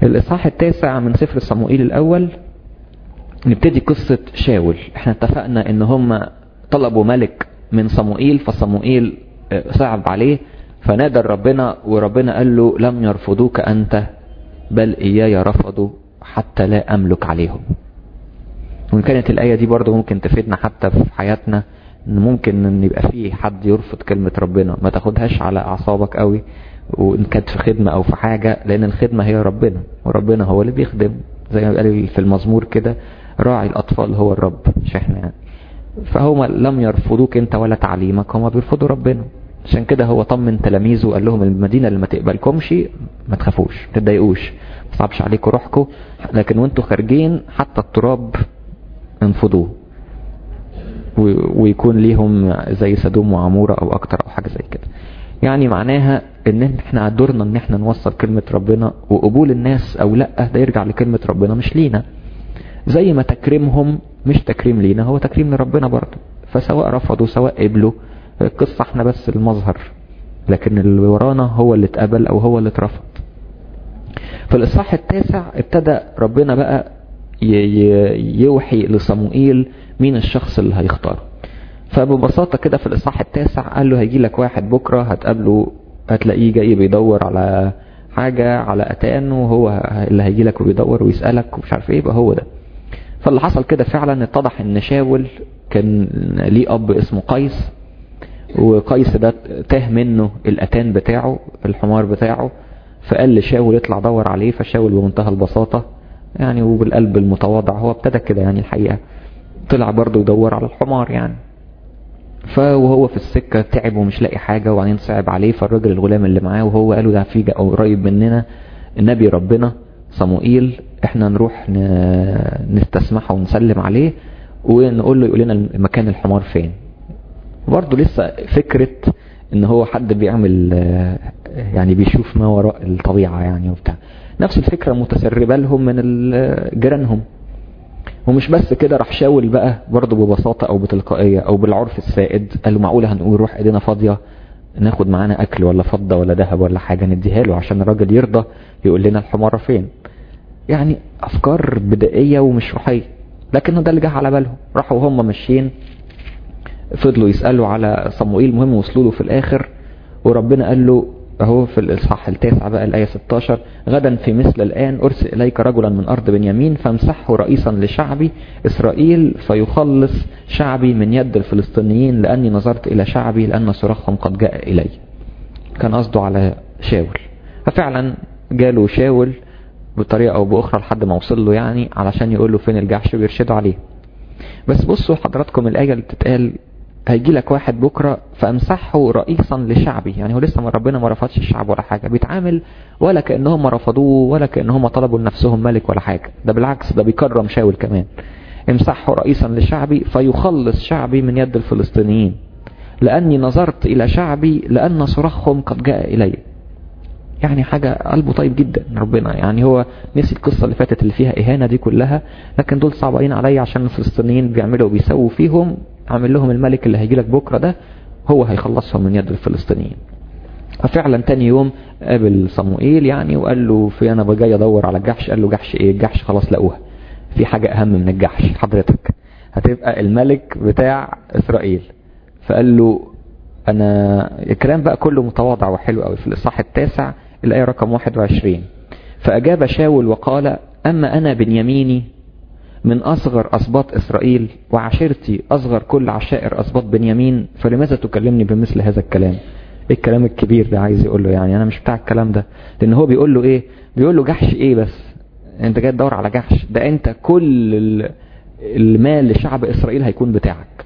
الإصحاح التاسع من سفر صموئيل الأول نبتدي قصة شاول احنا اتفقنا ان هم طلبوا ملك من صموئيل فصموئيل صعب عليه فنادى ربنا وربنا قال له لم يرفضوك أنت بل إياي رفضوا حتى لا أملك عليهم وإن كانت الآية دي برضه ممكن تفيدنا حتى في حياتنا إن ممكن إن يبقى في حد يرفض كلمة ربنا ما تاخدهاش على أعصابك قوي وإن كانت في خدمة أو في حاجة لأن الخدمة هي ربنا وربنا هو اللي بيخدم زي ما قال في المزمور كده راعي الأطفال هو الرب مش احنا يعني فهم لم يرفضوك انت ولا تعليمك هم بيرفضوا ربنا عشان كده هو طمن تلاميذه وقال لهم المدينة اللي ما تقبلكمش ما تخافوش ما تضايقوش ما تصعبش عليكم روحكم لكن وانتوا خارجين حتى التراب انفضوه ويكون ليهم زي سدوم وعمورة او اكتر او حاجة زي كده يعني معناها ان احنا دورنا ان احنا نوصل كلمة ربنا وقبول الناس او لا ده يرجع لكلمة ربنا مش لينا زي ما تكريمهم مش تكريم لينا هو تكريم لربنا برضه فسواء رفضوا سواء قبلوا القصة احنا بس المظهر لكن اللي ورانا هو اللي اتقبل او هو اللي اترفض في الاصحاح التاسع ابتدى ربنا بقى يوحي لصموئيل مين الشخص اللي هيختاره فببساطة كده في الاصحاح التاسع قال له هيجي لك واحد بكرة هتقابله هتلاقيه جاي بيدور على حاجة على اتان وهو اللي هيجي لك وبيدور ويسألك ومش عارف ايه يبقى هو ده فاللي حصل كده فعلا اتضح ان شاول كان ليه اب اسمه قيس وقيس ده تاه منه الاتان بتاعه الحمار بتاعه فقال لشاول اطلع دور عليه فشاول بمنتهى البساطة يعني وبالقلب المتواضع هو ابتدى كده يعني الحقيقة طلع برضه يدور على الحمار يعني فوهو في السكة تعب ومش لاقي حاجة وبعدين صعب عليه فالراجل الغلام اللي معاه وهو قالوا ده في قريب مننا النبي ربنا صموئيل احنا نروح نستسمحه ونسلم عليه ونقول له يقول لنا مكان الحمار فين برضه لسه فكرة ان هو حد بيعمل يعني بيشوف ما وراء الطبيعة يعني وبتاع نفس الفكرة متسربة لهم من جيرانهم ومش بس كده راح شاول بقى برضه ببساطة او بتلقائية او بالعرف السائد قال له معقولة هنقول روح ايدينا فاضية ناخد معانا اكل ولا فضة ولا ذهب ولا حاجة نديها له عشان الراجل يرضى يقول لنا الحمارة فين يعني افكار بدائية ومش روحية لكن ده اللي جه على بالهم راحوا وهم ماشيين فضلوا يسألوا على صموئيل المهم وصلوا له في الاخر وربنا قال له اهو في الاصحاح التاسع بقى الايه 16 غدا في مثل الان ارسل اليك رجلا من ارض بنيامين فامسحه رئيسا لشعبي اسرائيل فيخلص شعبي من يد الفلسطينيين لاني نظرت الى شعبي لان صراخهم قد جاء الي كان قصده على شاول ففعلا جاله شاول بطريقه او باخرى لحد ما وصل له يعني علشان يقول له فين الجحش ويرشده عليه بس بصوا حضراتكم الايه اللي بتتقال هيجي لك واحد بكرة فامسحه رئيسا لشعبي يعني هو لسه ما ربنا ما رفضش الشعب ولا حاجة بيتعامل ولا كأنهم رفضوه ولا كأنهم طلبوا لنفسهم ملك ولا حاجة ده بالعكس ده بيكرم شاول كمان امسحه رئيسا لشعبي فيخلص شعبي من يد الفلسطينيين لأني نظرت إلى شعبي لأن صراخهم قد جاء إلي يعني حاجة قلبه طيب جدا ربنا يعني هو نسي القصة اللي فاتت اللي فيها إهانة دي كلها لكن دول صعبين عليا عشان الفلسطينيين بيعملوا وبيسووا فيهم عامل لهم الملك اللي هيجي لك بكرة ده هو هيخلصهم من يد الفلسطينيين ففعلا تاني يوم قابل صموئيل يعني وقال له في انا جاي ادور على الجحش قال له جحش ايه الجحش خلاص لقوها في حاجة اهم من الجحش حضرتك هتبقى الملك بتاع اسرائيل فقال له انا الكلام بقى كله متواضع وحلو قوي في الاصحاح التاسع الايه رقم 21 فاجاب شاول وقال اما انا بنياميني من أصغر أسباط إسرائيل وعشيرتي أصغر كل عشائر أسباط بنيامين فلماذا تكلمني بمثل هذا الكلام ايه الكلام الكبير ده عايز يقول له يعني انا مش بتاع الكلام ده لان هو بيقول له ايه بيقول له جحش ايه بس انت جاي تدور على جحش ده انت كل المال لشعب اسرائيل هيكون بتاعك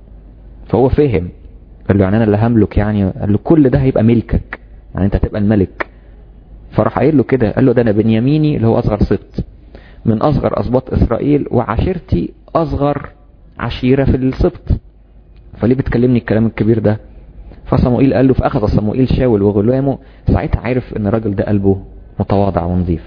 فهو فهم قال له يعني انا اللي هملك يعني قال له كل ده هيبقى ملكك يعني انت هتبقى الملك فراح قايل له كده قال له ده انا بنياميني اللي هو اصغر سبط من أصغر أسباط إسرائيل وعشيرتي أصغر عشيرة في السبط فليه بتكلمني الكلام الكبير ده فصموئيل قال له فأخذ صموئيل شاول وغلامه ساعتها عرف ان الراجل ده قلبه متواضع ونظيف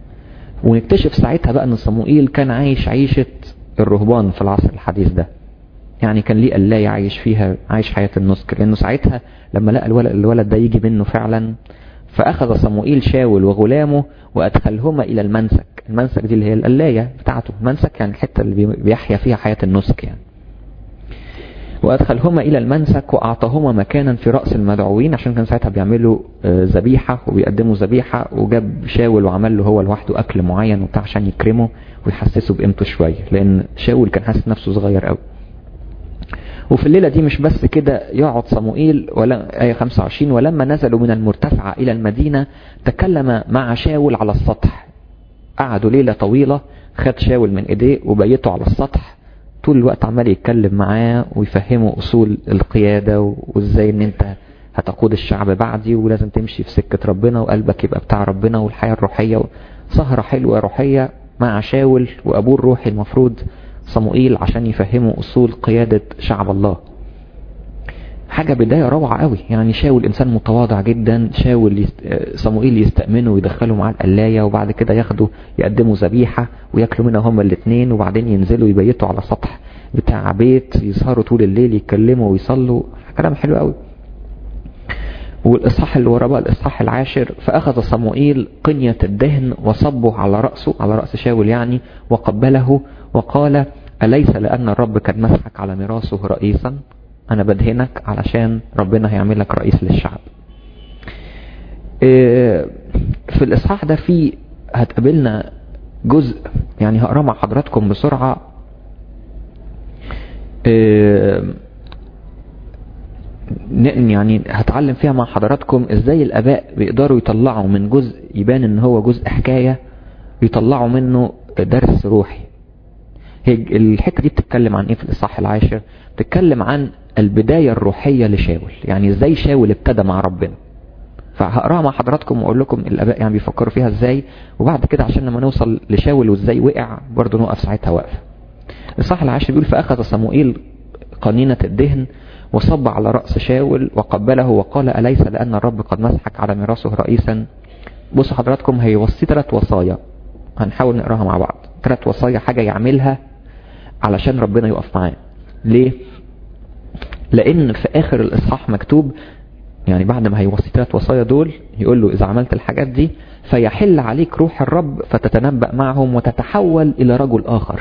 ونكتشف ساعتها بقى ان صموئيل كان عايش عيشة الرهبان في العصر الحديث ده يعني كان ليه قلاية عايش فيها عايش حياة النسك لانه ساعتها لما لقى الولد, الولد ده يجي منه فعلا فأخذ صموئيل شاول وغلامه وأدخلهما إلى المنسك المنسك دي اللي هي القلاية بتاعته المنسك يعني الحتة اللي بيحيا فيها حياة النسك يعني وأدخلهما إلى المنسك وأعطاهما مكانا في رأس المدعوين عشان كان ساعتها بيعملوا ذبيحة وبيقدموا ذبيحة وجاب شاول وعمل له هو لوحده أكل معين وبتاع عشان يكرمه ويحسسه بقيمته شوية لأن شاول كان حاسس نفسه صغير قوي وفي الليلة دي مش بس كده يقعد صموئيل ولا آية 25 ولما نزلوا من المرتفعة إلى المدينة تكلم مع شاول على السطح قعدوا ليلة طويلة خد شاول من إيديه وبيته على السطح طول الوقت عمال يتكلم معاه ويفهمه أصول القيادة وإزاي إن أنت هتقود الشعب بعدي ولازم تمشي في سكة ربنا وقلبك يبقى بتاع ربنا والحياة الروحية سهرة حلوة روحية مع شاول وأبوه الروحي المفروض صموئيل عشان يفهموا أصول قيادة شعب الله حاجة بداية روعة قوي يعني شاول إنسان متواضع جدا شاول يست... صموئيل يستأمنه ويدخله معاه القلاية وبعد كده ياخدوا يقدموا ذبيحة وياكلوا منها هما الاثنين وبعدين ينزلوا يبيتوا على سطح بتاع بيت يسهروا طول الليل يتكلموا ويصلوا كلام حلو قوي والإصحاح اللي وراه بقى الإصحاح العاشر فأخذ صموئيل قنية الدهن وصبه على رأسه على رأس شاول يعني وقبله وقال أليس لأن الرب قد مسحك على ميراثه رئيسا أنا بدهنك علشان ربنا هيعملك رئيس للشعب في الإصحاح ده في هتقابلنا جزء يعني هقراه مع حضراتكم بسرعة يعني هتعلم فيها مع حضراتكم ازاي الاباء بيقدروا يطلعوا من جزء يبان ان هو جزء حكاية يطلعوا منه درس روحي هي الحته دي بتتكلم عن ايه في الاصحاح العاشر بتتكلم عن البداية الروحية لشاول يعني ازاي شاول ابتدى مع ربنا فهقراها مع حضراتكم واقول لكم الاباء يعني بيفكروا فيها ازاي وبعد كده عشان لما نوصل لشاول وازاي وقع برضه نوقف ساعتها واقفه الصح العاشر بيقول فاخذ صموئيل قنينة الدهن وصب على رأس شاول وقبله وقال أليس لأن الرب قد مسحك على ميراثه رئيسا بصوا حضراتكم هيوصي ثلاث وصايا هنحاول نقراها مع بعض ثلاث وصايا حاجة يعملها علشان ربنا يقف معاه ليه لان في اخر الاصحاح مكتوب يعني بعد ما هيوصي ثلاث وصايا دول يقول له اذا عملت الحاجات دي فيحل عليك روح الرب فتتنبأ معهم وتتحول الى رجل اخر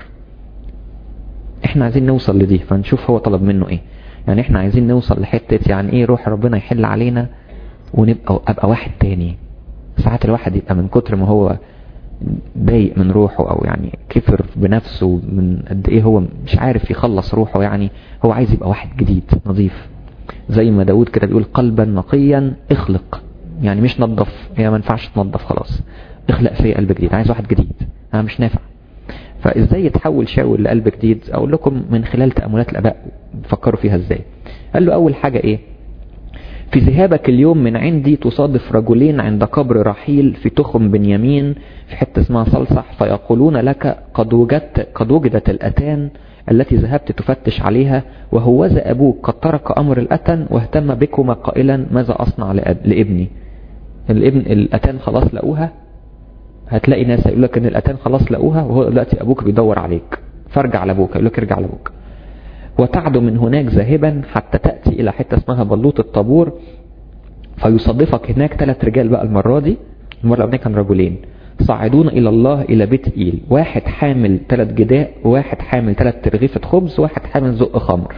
احنا عايزين نوصل لدي فنشوف هو طلب منه ايه يعني احنا عايزين نوصل لحتة يعني ايه روح ربنا يحل علينا ونبقى ابقى واحد تاني ساعات الواحد يبقى من كتر ما هو ضايق من روحه او يعني كفر بنفسه من قد ايه هو مش عارف يخلص روحه يعني هو عايز يبقى واحد جديد نظيف زي ما داود كده بيقول قلبا نقيا اخلق يعني مش نظف هي ما ينفعش تنظف خلاص اخلق في قلب جديد عايز واحد جديد انا مش نافع فازاي يتحول شاول لقلب جديد اقول لكم من خلال تأملات الاباء فكروا فيها ازاي قال له اول حاجة ايه في ذهابك اليوم من عندي تصادف رجلين عند قبر رحيل في تخم بنيامين في حتة اسمها صلصح فيقولون لك قد وجدت قد وجدت الأتان التي ذهبت تفتش عليها وهوذا أبوك قد ترك أمر الأتن واهتم بكما قائلا ماذا أصنع لابني الابن الأتان خلاص لقوها هتلاقي ناس يقول لك ان الأتان خلاص لقوها وهو دلوقتي أبوك بيدور عليك فارجع لأبوك يقول لك ارجع لأبوك وتعدو من هناك ذاهبا حتى تأتي إلى حتة اسمها بلوط الطابور فيصادفك هناك ثلاث رجال بقى المرة دي المرة الأولانية كان رجلين صاعدون إلى الله إلى بيت إيل واحد حامل ثلاث جداء وواحد حامل ثلاث ترغيفة خبز وواحد حامل زق خمر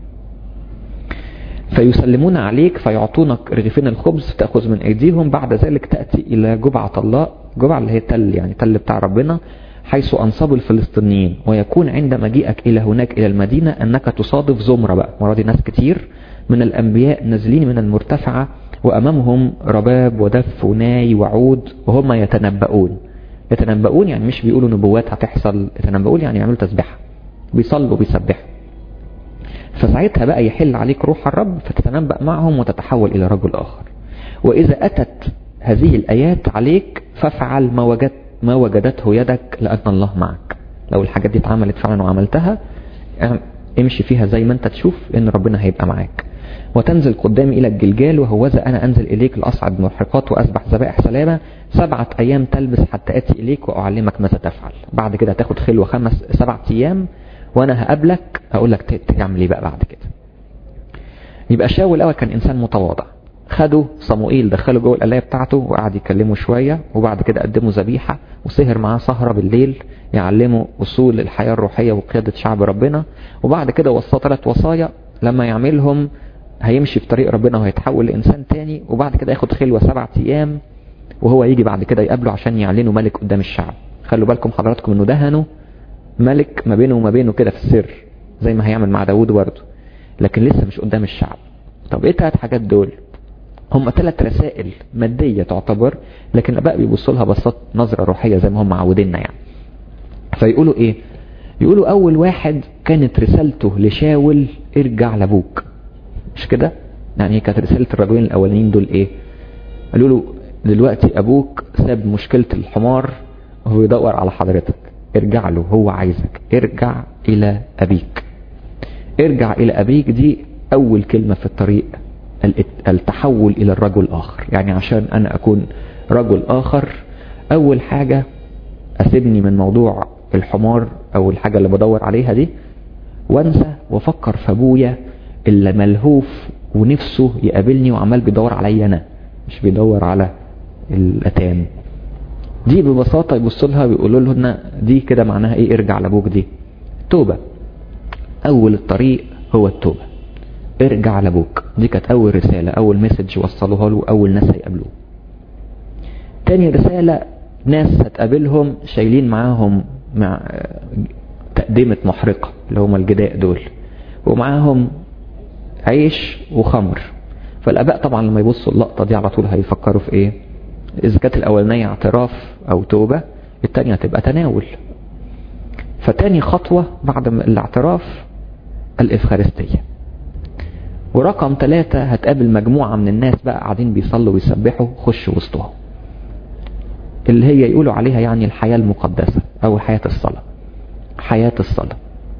فيسلمون عليك فيعطونك رغيفين الخبز تأخذ من أيديهم بعد ذلك تأتي إلى جبعة الله جبعة اللي هي تل يعني تل بتاع ربنا حيث أنصبوا الفلسطينيين ويكون عند مجيئك إلى هناك إلى المدينة أنك تصادف زمرة بقى مرة دي ناس كتير من الأنبياء نازلين من المرتفعة وأمامهم رباب ودف وناي وعود وهم يتنبؤون يتنبؤون يعني مش بيقولوا نبوات هتحصل يتنبؤون يعني يعملوا تسبيحة بيصلوا بيسبحوا فساعتها بقى يحل عليك روح الرب فتتنبأ معهم وتتحول إلى رجل آخر وإذا أتت هذه الآيات عليك فافعل ما وجدت ما وجدته يدك لأن الله معك لو الحاجات دي اتعملت فعلا وعملتها امشي فيها زي ما انت تشوف ان ربنا هيبقى معاك وتنزل قدامي إلى الجلجال وهوذا أنا أنزل إليك لأصعد مرحقات وأسبح ذبائح سلامة سبعة أيام تلبس حتى أتي إليك وأعلمك ماذا تفعل بعد كده هتاخد خلوة خمس سبعة أيام وأنا هقابلك هقول لك تعمل إيه بقى بعد كده يبقى شاول الأول كان إنسان متواضع خدوا صموئيل دخلوا جوه القلايه بتاعته وقعد يكلمه شويه وبعد كده قدموا ذبيحه وسهر معاه سهره بالليل يعلمه اصول الحياه الروحيه وقياده شعب ربنا وبعد كده وصاه ثلاث وصايا لما يعملهم هيمشي في طريق ربنا وهيتحول لانسان تاني وبعد كده ياخد خلوه سبعة ايام وهو يجي بعد كده يقابله عشان يعلنوا ملك قدام الشعب خلوا بالكم حضراتكم انه دهنوا ملك ما بينه وما بينه كده في السر زي ما هيعمل مع داوود برضه لكن لسه مش قدام الشعب طب ايه الثلاث حاجات دول هم ثلاث رسائل مادية تعتبر لكن الاباء بيبصوا لها بصات نظرة روحية زي ما هم معوديننا يعني فيقولوا ايه يقولوا اول واحد كانت رسالته لشاول ارجع لابوك مش كده يعني كانت رسالة الرجلين الاولانيين دول ايه قالوا له دلوقتي ابوك ساب مشكلة الحمار وهو يدور على حضرتك ارجع له هو عايزك ارجع الى ابيك ارجع الى ابيك دي اول كلمة في الطريق التحول الى الرجل اخر يعني عشان انا اكون رجل اخر اول حاجة اسيبني من موضوع الحمار او الحاجة اللي بدور عليها دي وانسى وافكر في ابويا اللي ملهوف ونفسه يقابلني وعمال بيدور عليا انا مش بيدور على الاتان دي ببساطة يبصوا لها ويقولوا لنا دي كده معناها ايه ارجع لابوك دي توبة اول الطريق هو التوبة ارجع لابوك دي كانت اول رسالة اول مسج وصلوها له اول ناس هيقابلوه تاني رسالة ناس هتقابلهم شايلين معاهم مع تقدمة محرقة اللي هم الجداء دول ومعاهم عيش وخمر فالاباء طبعا لما يبصوا اللقطة دي على طول هيفكروا في ايه اذا كانت الاولانية اعتراف او توبة التانية هتبقى تناول فتاني خطوة بعد الاعتراف الافخارستية ورقم ثلاثة هتقابل مجموعة من الناس بقى قاعدين بيصلوا ويسبحوا خش وسطهم اللي هي يقولوا عليها يعني الحياة المقدسة او حياة الصلاة حياة الصلاة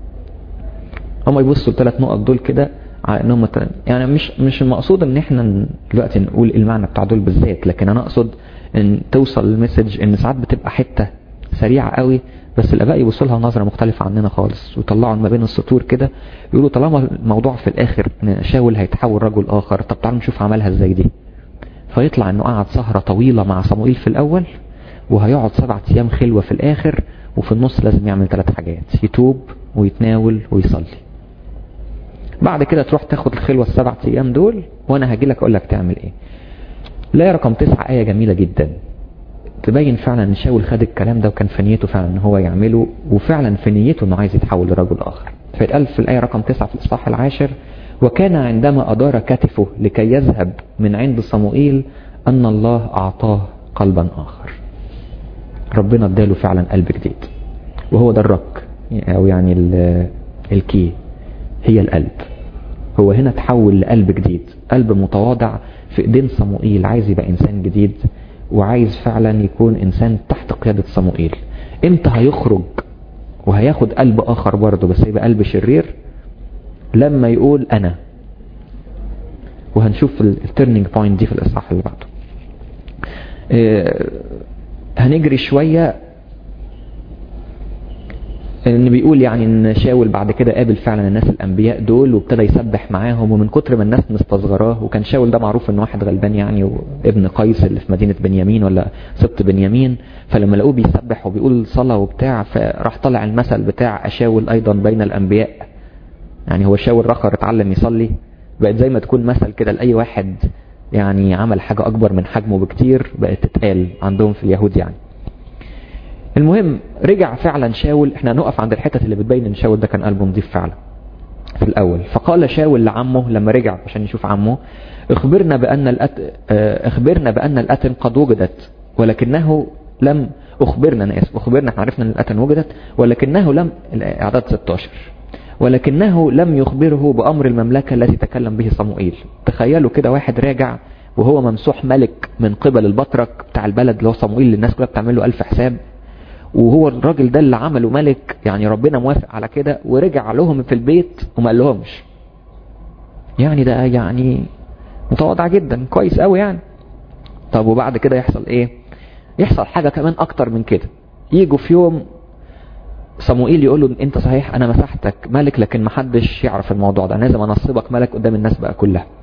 هم يبصوا الثلاث نقط دول كده على انهم يعني مش مش المقصود ان احنا دلوقتي نقول المعنى بتاع دول بالذات لكن انا اقصد ان توصل المسج ان ساعات بتبقى حته سريعه قوي بس الاباء يبصوا لها نظره مختلفه عننا خالص ويطلعوا ما بين السطور كده يقولوا طالما الموضوع في الاخر ان شاول هيتحول رجل اخر طب تعالوا نشوف عملها ازاي دي فيطلع انه قعد سهره طويله مع صموئيل في الاول وهيقعد سبعة ايام خلوه في الاخر وفي النص لازم يعمل ثلاث حاجات يتوب ويتناول ويصلي بعد كده تروح تاخد الخلوة السبع ايام دول وانا هاجي لك اقول لك تعمل ايه لا رقم تسعة آية جميلة جدا تبين فعلا ان شاول خد الكلام ده وكان في نيته فعلا ان هو يعمله وفعلا في نيته انه عايز يتحول لرجل اخر فيتقال في الآية رقم تسعة في الإصحاح العاشر وكان عندما أدار كتفه لكي يذهب من عند صموئيل أن الله أعطاه قلبا آخر ربنا اداله فعلا قلب جديد وهو ده الرك أو يعني الكي هي القلب هو هنا تحول لقلب جديد قلب متواضع في ايدين صموئيل عايز يبقى انسان جديد وعايز فعلا يكون انسان تحت قيادة صموئيل امتى هيخرج وهياخد قلب اخر برضه بس يبقى قلب شرير لما يقول انا وهنشوف التيرنينج بوينت دي في الاصحاح اللي بعده اه هنجري شوية ان بيقول يعني ان شاول بعد كده قابل فعلا الناس الانبياء دول وابتدى يسبح معاهم ومن كتر ما الناس مستصغراه وكان شاول ده معروف ان واحد غلبان يعني وابن قيس اللي في مدينه بنيامين ولا سبط بنيامين فلما لقوه بيسبح وبيقول صلاه وبتاع فراح طلع المثل بتاع اشاول ايضا بين الانبياء يعني هو شاول رخر اتعلم يصلي بقت زي ما تكون مثل كده لاي واحد يعني عمل حاجه اكبر من حجمه بكتير بقت تتقال عندهم في اليهود يعني المهم رجع فعلا شاول احنا هنقف عند الحتة اللي بتبين ان شاول ده كان قلبه نضيف فعلا في الاول فقال شاول لعمه لما رجع عشان يشوف عمه اخبرنا بان الأت... اخبرنا بان الاتن قد وجدت ولكنه لم اخبرنا انا اسف اخبرنا احنا عرفنا ان الاتن وجدت ولكنه لم الاعداد 16 ولكنه لم يخبره بامر المملكة التي تكلم به صموئيل تخيلوا كده واحد راجع وهو ممسوح ملك من قبل البطرك بتاع البلد اللي هو صموئيل اللي الناس كلها بتعمل له ألف حساب وهو الراجل ده اللي عمله ملك يعني ربنا موافق على كده ورجع لهم في البيت وما قال لهمش يعني ده يعني متواضع جدا كويس قوي يعني طب وبعد كده يحصل ايه يحصل حاجة كمان اكتر من كده يجوا في يوم صموئيل يقول له انت صحيح انا مسحتك ملك لكن محدش يعرف الموضوع ده انا لازم انصبك ملك قدام الناس بقى كلها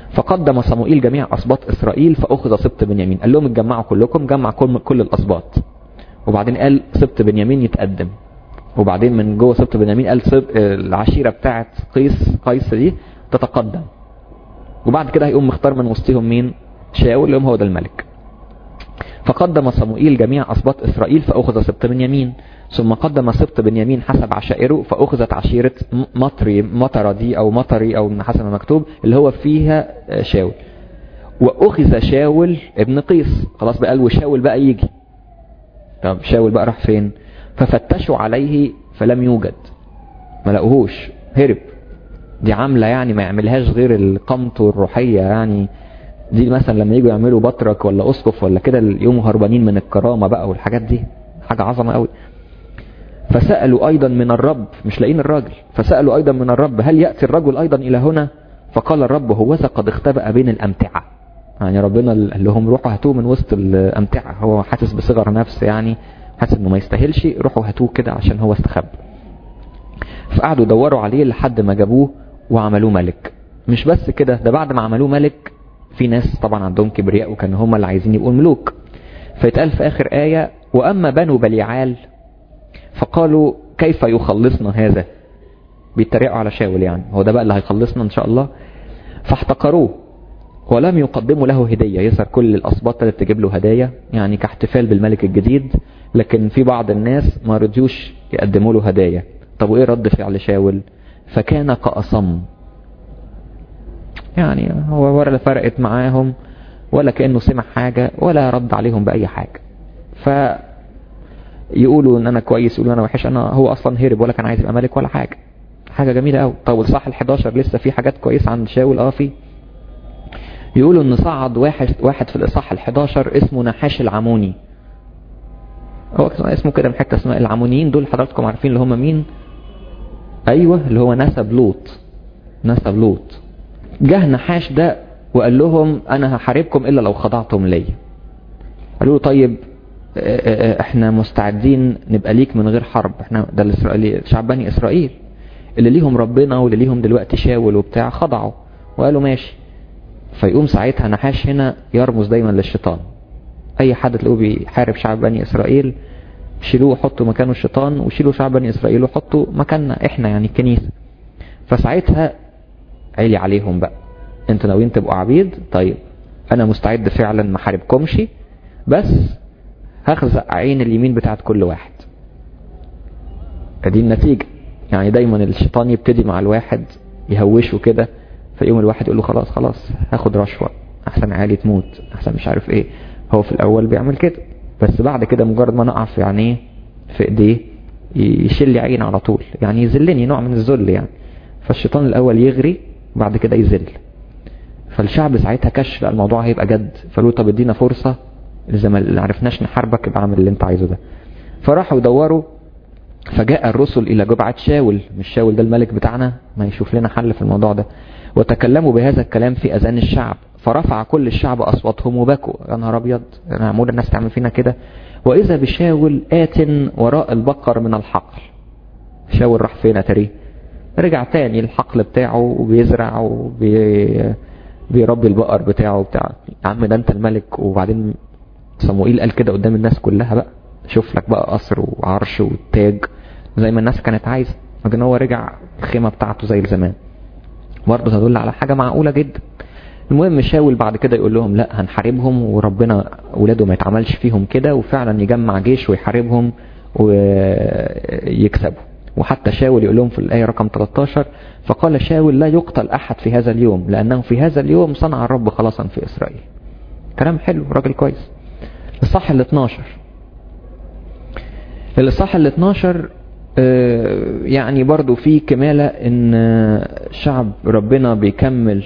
فقدم صموئيل جميع أسباط إسرائيل فأخذ سبط بنيامين قال لهم اتجمعوا كلكم جمع كل, كل الأسباط وبعدين قال سبط بنيامين يتقدم وبعدين من جوه سبط بنيامين قال سب... العشيرة بتاعت قيس قيس دي تتقدم وبعد كده هيقوم مختار من وسطهم مين شاول اللي هو ده الملك فقدم صموئيل جميع أسباط إسرائيل فأخذ سبط بنيامين ثم قدم سبط بنيامين حسب عشائره فأخذت عشيرة مطري مطرة دي أو مطري أو حسب ما مكتوب اللي هو فيها شاول وأخذ شاول ابن قيس خلاص بقى وشاول بقى يجي طب شاول بقى راح فين ففتشوا عليه فلم يوجد ما لقوهوش هرب دي عاملة يعني ما يعملهاش غير القمط والروحية يعني دي مثلا لما يجوا يعملوا بطرك ولا اسقف ولا كده يقوموا هربانين من الكرامة بقى والحاجات دي حاجة عظمة قوي فسألوا أيضا من الرب مش لاقين الراجل فسألوا أيضا من الرب هل يأتي الرجل أيضا إلى هنا فقال الرب هوذا قد اختبأ بين الأمتعة يعني ربنا قال لهم روحوا هاتوه من وسط الأمتعة هو حاسس بصغر نفس يعني حاسس انه ما يستاهلش روحوا هاتوه كده عشان هو استخبى فقعدوا يدوروا عليه لحد ما جابوه وعملوه ملك مش بس كده ده بعد ما عملوه ملك في ناس طبعا عندهم كبرياء وكانوا هم اللي عايزين يبقوا الملوك فيتقال في آخر آية وأما بنو بليعال فقالوا كيف يخلصنا هذا بيتريقوا على شاول يعني هو ده بقى اللي هيخلصنا ان شاء الله فاحتقروه ولم يقدموا له هدية يسر كل الأسباط اللي تجيب له هدايا يعني كاحتفال بالملك الجديد لكن في بعض الناس ما رضيوش يقدموا له هدايا طب وايه رد فعل شاول فكان كأصم يعني هو ولا فرقت معاهم ولا كأنه سمع حاجة ولا رد عليهم بأي حاجة ف يقولوا ان انا كويس يقولوا انا وحش انا هو اصلا هرب ولا كان عايز يبقى ملك ولا حاجة حاجة جميلة قوي طب الصح ال11 لسه في حاجات كويسة عند شاول اه في يقولوا ان صعد واحد واحد في الاصحاح ال11 اسمه نحاش العموني هو اسمه كده من حته اسمها العمونيين دول حضراتكم عارفين اللي هم مين ايوه اللي هو نسب لوط نسب لوط جه نحاش ده وقال لهم انا هحاربكم الا لو خضعتم لي قالوا له طيب احنا مستعدين نبقى ليك من غير حرب احنا ده الاسرائيلي شعب بني اسرائيل اللي ليهم ربنا واللي ليهم دلوقتي شاول وبتاع خضعوا وقالوا ماشي فيقوم ساعتها نحاش هنا يرمز دايما للشيطان اي حد تلاقوه بيحارب شعب بني اسرائيل شيلوه وحطوا مكانه الشيطان وشيلوا شعب بني اسرائيل وحطوا مكاننا احنا يعني الكنيسة فساعتها عيلي عليهم بقى انتوا ناويين تبقوا عبيد طيب انا مستعد فعلا ما حاربكمش بس هخزق عين اليمين بتاعت كل واحد دي النتيجة يعني دايما الشيطان يبتدي مع الواحد يهوشه كده فيقوم الواحد يقول له خلاص خلاص هاخد رشوة احسن عالي تموت احسن مش عارف ايه هو في الاول بيعمل كده بس بعد كده مجرد ما نقع في عينيه في ايديه يشيل لي عين على طول يعني يذلني نوع من الذل يعني فالشيطان الاول يغري بعد كده يذل فالشعب ساعتها كش لا الموضوع هيبقى جد فقالوا طب ادينا فرصة اذا ما عرفناش نحاربك يبقى اعمل اللي انت عايزه ده فراحوا يدوروا فجاء الرسل الى جبعة شاول مش شاول ده الملك بتاعنا ما يشوف لنا حل في الموضوع ده وتكلموا بهذا الكلام في اذان الشعب فرفع كل الشعب اصواتهم وبكوا يا نهار ابيض انا معمول الناس تعمل فينا كده واذا بشاول ات وراء البقر من الحقل شاول راح فين اتريه رجع تاني الحقل بتاعه وبيزرع وبي بيربي البقر بتاعه بتاع يا عم ده انت الملك وبعدين صموئيل قال كده قدام الناس كلها بقى شوف لك بقى قصر وعرش والتاج زي ما الناس كانت عايزه لكن هو رجع الخيمه بتاعته زي زمان برضه تدل على حاجه معقوله جدا المهم شاول بعد كده يقول لهم لا هنحاربهم وربنا اولاده ما يتعملش فيهم كده وفعلا يجمع جيش ويحاربهم ويكسبوا وحتى شاول يقول لهم في الآية رقم 13 فقال شاول لا يقتل أحد في هذا اليوم لأنه في هذا اليوم صنع الرب خلاصا في إسرائيل كلام حلو راجل كويس الصح ال 12 الإصحاح ال 12 يعني برضو في كمالة ان شعب ربنا بيكمل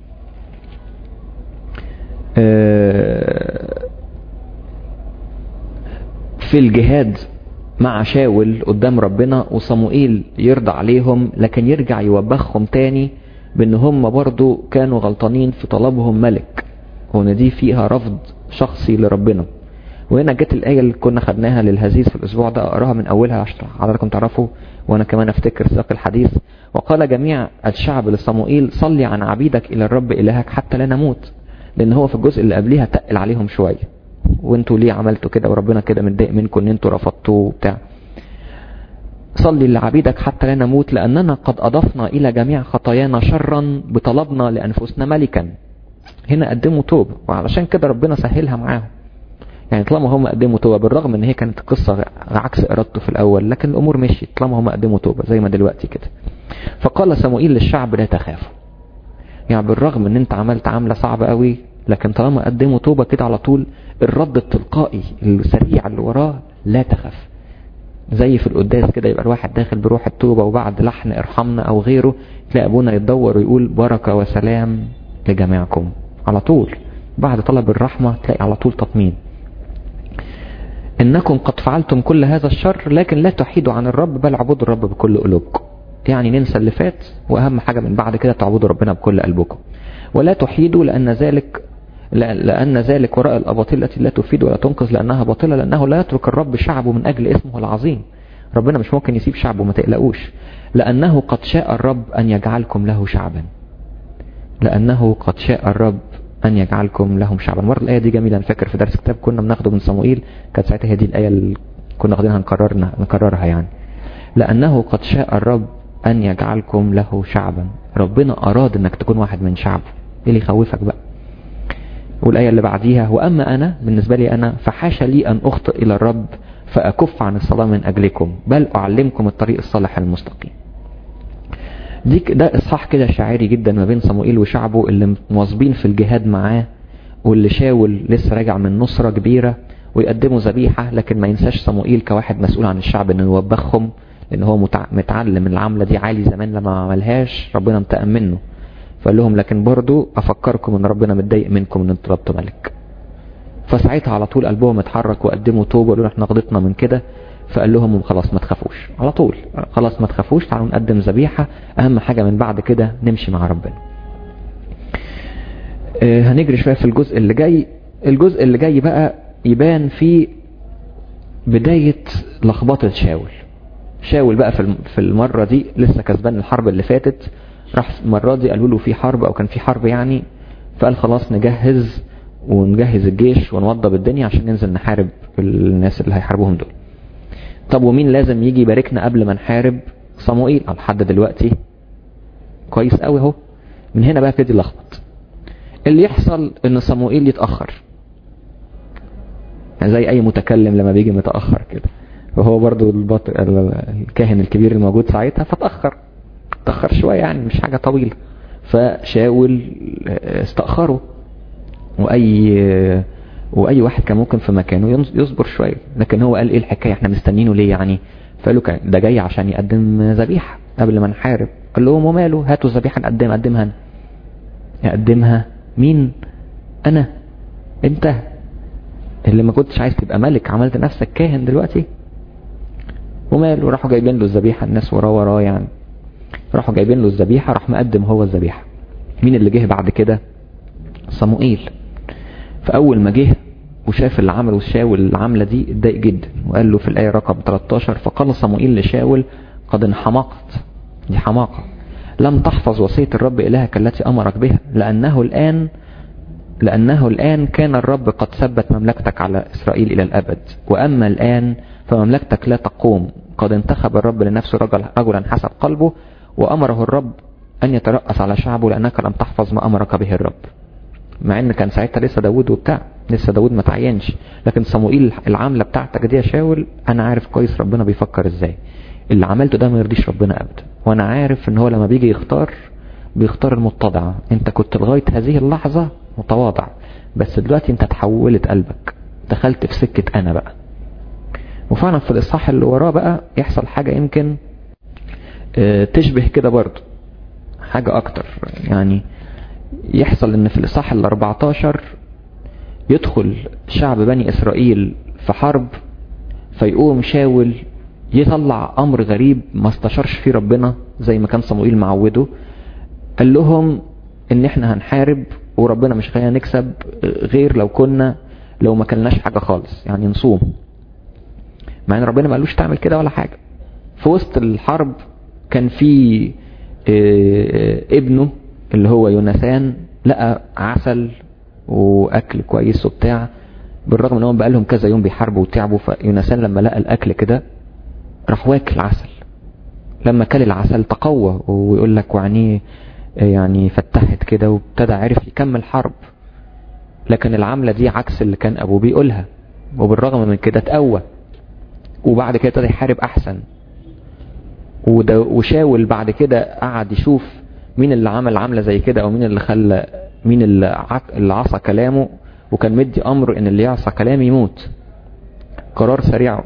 في الجهاد مع شاول قدام ربنا وصموئيل يرضى عليهم لكن يرجع يوبخهم تاني بان هم برضو كانوا غلطانين في طلبهم ملك وان دي فيها رفض شخصي لربنا وهنا جت الآية اللي كنا خدناها للهزيز في الأسبوع ده أقراها من أولها عشان حضراتكم تعرفوا وأنا كمان أفتكر سياق الحديث وقال جميع الشعب لصموئيل صلي عن عبيدك إلى الرب إلهك حتى لا نموت لأن هو في الجزء اللي قبليها تقل عليهم شوية وانتوا ليه عملتوا كده وربنا كده متضايق منكم ان انتوا رفضتوه وبتاع صلي لعبيدك حتى لا نموت لأننا قد أضفنا إلى جميع خطايانا شرا بطلبنا لأنفسنا ملكا هنا قدموا توبة وعلشان كده ربنا سهلها معاهم يعني طالما هم قدموا توبة بالرغم ان هي كانت قصة عكس ارادته في الاول لكن الامور مشيت طالما هم قدموا توبة زي ما دلوقتي كده فقال سموئيل للشعب لا تخافوا يعني بالرغم ان انت عملت عملة صعبة قوي لكن طالما قدموا توبة كده على طول الرد التلقائي السريع اللي وراه لا تخاف زي في القداس كده يبقى الواحد داخل بروح التوبة وبعد لحن ارحمنا او غيره تلاقي ابونا يتدور ويقول بركة وسلام لجميعكم على طول بعد طلب الرحمة تلاقي على طول تطمين إنكم قد فعلتم كل هذا الشر لكن لا تحيدوا عن الرب بل اعبدوا الرب بكل قلوبكم يعني ننسى اللي فات وأهم حاجة من بعد كده تعبدوا ربنا بكل قلبكم ولا تحيدوا لأن ذلك لأن ذلك وراء الأباطيل التي لا تفيد ولا تنقذ لأنها باطلة لأنه لا يترك الرب شعبه من أجل اسمه العظيم ربنا مش ممكن يسيب شعبه ما تقلقوش لأنه قد شاء الرب أن يجعلكم له شعبا لأنه قد شاء الرب أن يجعلكم لهم شعبا مرة الآية دي جميلة أنا فاكر في درس كتاب كنا بناخده من صموئيل كانت ساعتها هي دي الآية اللي كنا واخدينها نكررنا نكررها يعني لأنه قد شاء الرب أن يجعلكم له شعبا ربنا أراد أنك تكون واحد من شعبه إيه اللي يخوفك بقى والآية اللي بعديها وأما أنا بالنسبة لي أنا فحاش لي أن أخطئ إلى الرب فأكف عن الصلاة من أجلكم بل أعلمكم الطريق الصالح المستقيم دي ده إصحاح كده شاعري جدا ما بين صموئيل وشعبه اللي مواظبين في الجهاد معاه واللي شاول لسه راجع من نصرة كبيرة ويقدموا ذبيحة لكن ما ينساش صموئيل كواحد مسؤول عن الشعب انه يوبخهم لان هو متعلم العملة دي عالي زمان لما ما عملهاش ربنا انتقم منه فقال لهم لكن برضو افكركم ان ربنا متضايق منكم ان انتوا طلبتوا ملك فساعتها على طول قلبهم اتحرك وقدموا توبه وقالوا احنا غلطنا من كده فقال لهم خلاص ما تخافوش على طول خلاص ما تخافوش تعالوا نقدم ذبيحه اهم حاجه من بعد كده نمشي مع ربنا اه هنجري شويه في الجزء اللي جاي الجزء اللي جاي بقى يبان في بدايه لخبطه شاول شاول بقى في المره دي لسه كسبان الحرب اللي فاتت راح المرة دي قالوا له في حرب او كان في حرب يعني فقال خلاص نجهز ونجهز الجيش ونوضب الدنيا عشان ننزل نحارب الناس اللي هيحاربوهم دول طب ومين لازم يجي يباركنا قبل ما نحارب صموئيل لحد دلوقتي كويس قوي اهو من هنا بقى ابتدي لخبط اللي يحصل ان صموئيل يتاخر يعني زي اي متكلم لما بيجي متاخر كده وهو برضو البط... الكاهن الكبير الموجود ساعتها فتاخر تأخر شوية يعني مش حاجة طويلة فشاول استأخره وأي وأي واحد كان ممكن في مكانه يصبر شوية لكن هو قال إيه الحكاية إحنا مستنينه ليه يعني فقالوا ده جاي عشان يقدم ذبيحة قبل ما نحارب قال لهم وماله هاتوا ذبيحة نقدم أقدمها أنا يقدمها مين أنا أنت اللي ما كنتش عايز تبقى ملك عملت نفسك كاهن دلوقتي وماله راحوا جايبين له الذبيحة الناس وراه وراه يعني راحوا جايبين له الذبيحة راح مقدم هو الذبيحة مين اللي جه بعد كده صموئيل فأول ما جه وشاف اللي عمله شاول العملة دي اتضايق جدا وقال له في الآية رقم 13 فقال صموئيل لشاول قد انحمقت دي حماقة لم تحفظ وصية الرب إلهك التي أمرك بها لأنه الآن لأنه الآن كان الرب قد ثبت مملكتك على إسرائيل إلى الأبد وأما الآن فمملكتك لا تقوم قد انتخب الرب لنفسه رجل رجلا حسب قلبه وأمره الرب أن يترأس على شعبه لأنك لم تحفظ ما أمرك به الرب مع ان كان ساعتها لسه داود وبتاع لسه داود ما تعينش لكن صموئيل العاملة بتاعتك دي يا شاول انا عارف كويس ربنا بيفكر ازاي اللي عملته ده ما يرضيش ربنا ابدا وانا عارف ان هو لما بيجي يختار بيختار المتضعة انت كنت لغاية هذه اللحظة متواضع بس دلوقتي انت تحولت قلبك دخلت في سكة انا بقى وفعلا في الاصحاح اللي وراه بقى يحصل حاجة يمكن اه تشبه كده برضه حاجة اكتر يعني يحصل ان في الاصحاح ال 14 يدخل شعب بني اسرائيل في حرب فيقوم شاول يطلع امر غريب ما استشارش فيه ربنا زي ما كان صموئيل معوده قال لهم ان احنا هنحارب وربنا مش خلينا نكسب غير لو كنا لو ما كلناش حاجة خالص يعني نصوم مع ان ربنا ما قالوش تعمل كده ولا حاجة في وسط الحرب كان في ابنه اللي هو يوناثان لقى عسل واكل كويس وبتاع بالرغم ان هم بقى لهم كذا يوم بيحاربوا وتعبوا فيوناثان لما لقى الاكل كده راح واكل عسل لما كل العسل تقوى ويقول لك وعينيه يعني فتحت كده وابتدى عرف يكمل حرب لكن العملة دي عكس اللي كان ابوه بيقولها وبالرغم من كده تقوى وبعد كده ابتدى يحارب احسن وشاول بعد كده قعد يشوف مين اللي عمل عملة زي كده او مين اللي خلى مين اللي عصى كلامه وكان مدي امر ان اللي يعصى كلامه يموت قرار سريع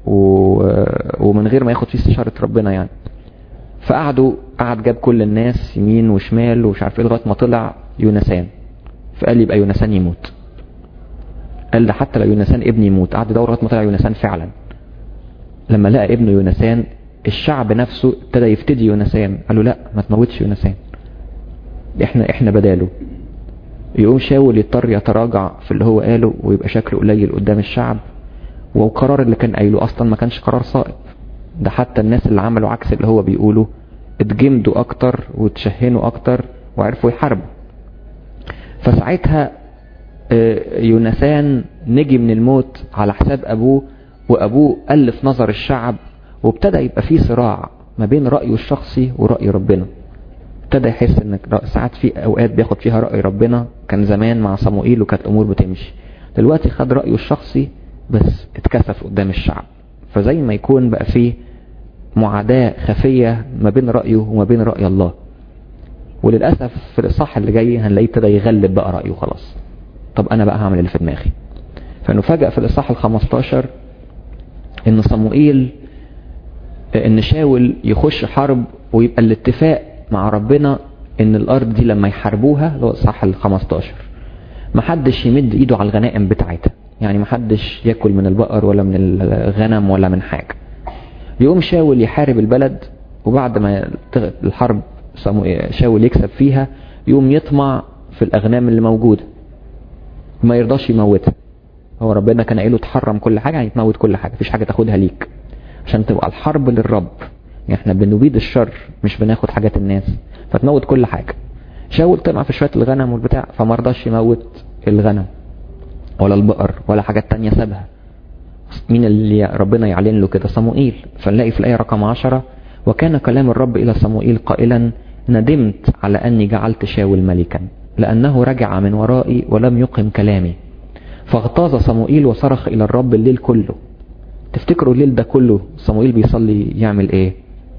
ومن غير ما ياخد فيه استشارة ربنا يعني فقعدوا قعد جاب كل الناس يمين وشمال ومش عارف ايه لغايه ما طلع يونسان فقال يبقى يونسان يموت قال ده حتى لو يونسان ابني يموت قعد يدور لغايه ما طلع يونسان فعلا لما لقى ابنه يونسان الشعب نفسه ابتدى يفتدي يونسان قالوا لا ما تموتش يونسان احنا احنا بداله يقوم شاول يضطر يتراجع في اللي هو قاله ويبقى شكله قليل قدام الشعب والقرار اللي كان قايله اصلا ما كانش قرار صائب ده حتى الناس اللي عملوا عكس اللي هو بيقوله اتجمدوا اكتر وتشهنوا اكتر وعرفوا يحاربوا فساعتها يونسان نجي من الموت على حساب ابوه وابوه الف نظر الشعب وابتدى يبقى فيه صراع ما بين رأيه الشخصي ورأي ربنا ابتدى يحس ان ساعات في اوقات بياخد فيها رأي ربنا كان زمان مع صموئيل وكانت الامور بتمشي دلوقتي خد رأيه الشخصي بس اتكسف قدام الشعب فزي ما يكون بقى فيه معاداة خفية ما بين رأيه وما بين رأي الله وللأسف في الإصحاح اللي جاي هنلاقيه ابتدى يغلب بقى رأيه خلاص طب أنا بقى هعمل اللي في دماغي فنفاجأ في الإصحاح ال15 إن صموئيل إن شاول يخش حرب ويبقى الاتفاق مع ربنا إن الأرض دي لما يحاربوها اللي هو الإصحاح ال15 محدش يمد إيده على الغنائم بتاعتها يعني محدش ياكل من البقر ولا من الغنم ولا من حاجة يقوم شاول يحارب البلد وبعد ما الحرب شاول يكسب فيها يقوم يطمع في الأغنام اللي موجودة ما يرضاش يموتها هو ربنا كان قايله تحرم كل حاجة يعني تموت كل حاجة مفيش حاجة تاخدها ليك عشان تبقى الحرب للرب يعني احنا بنبيد الشر مش بناخد حاجات الناس فتموت كل حاجة شاول طمع في شوية الغنم والبتاع فما رضاش يموت الغنم ولا البقر ولا حاجات تانية سابها مين اللي ربنا يعلن له كده صموئيل فنلاقي في الآية رقم عشرة وكان كلام الرب إلى صموئيل قائلا ندمت على أني جعلت شاول ملكا لأنه رجع من ورائي ولم يقم كلامي فاغتاظ صموئيل وصرخ إلى الرب الليل كله تفتكروا الليل ده كله صموئيل بيصلي يعمل ايه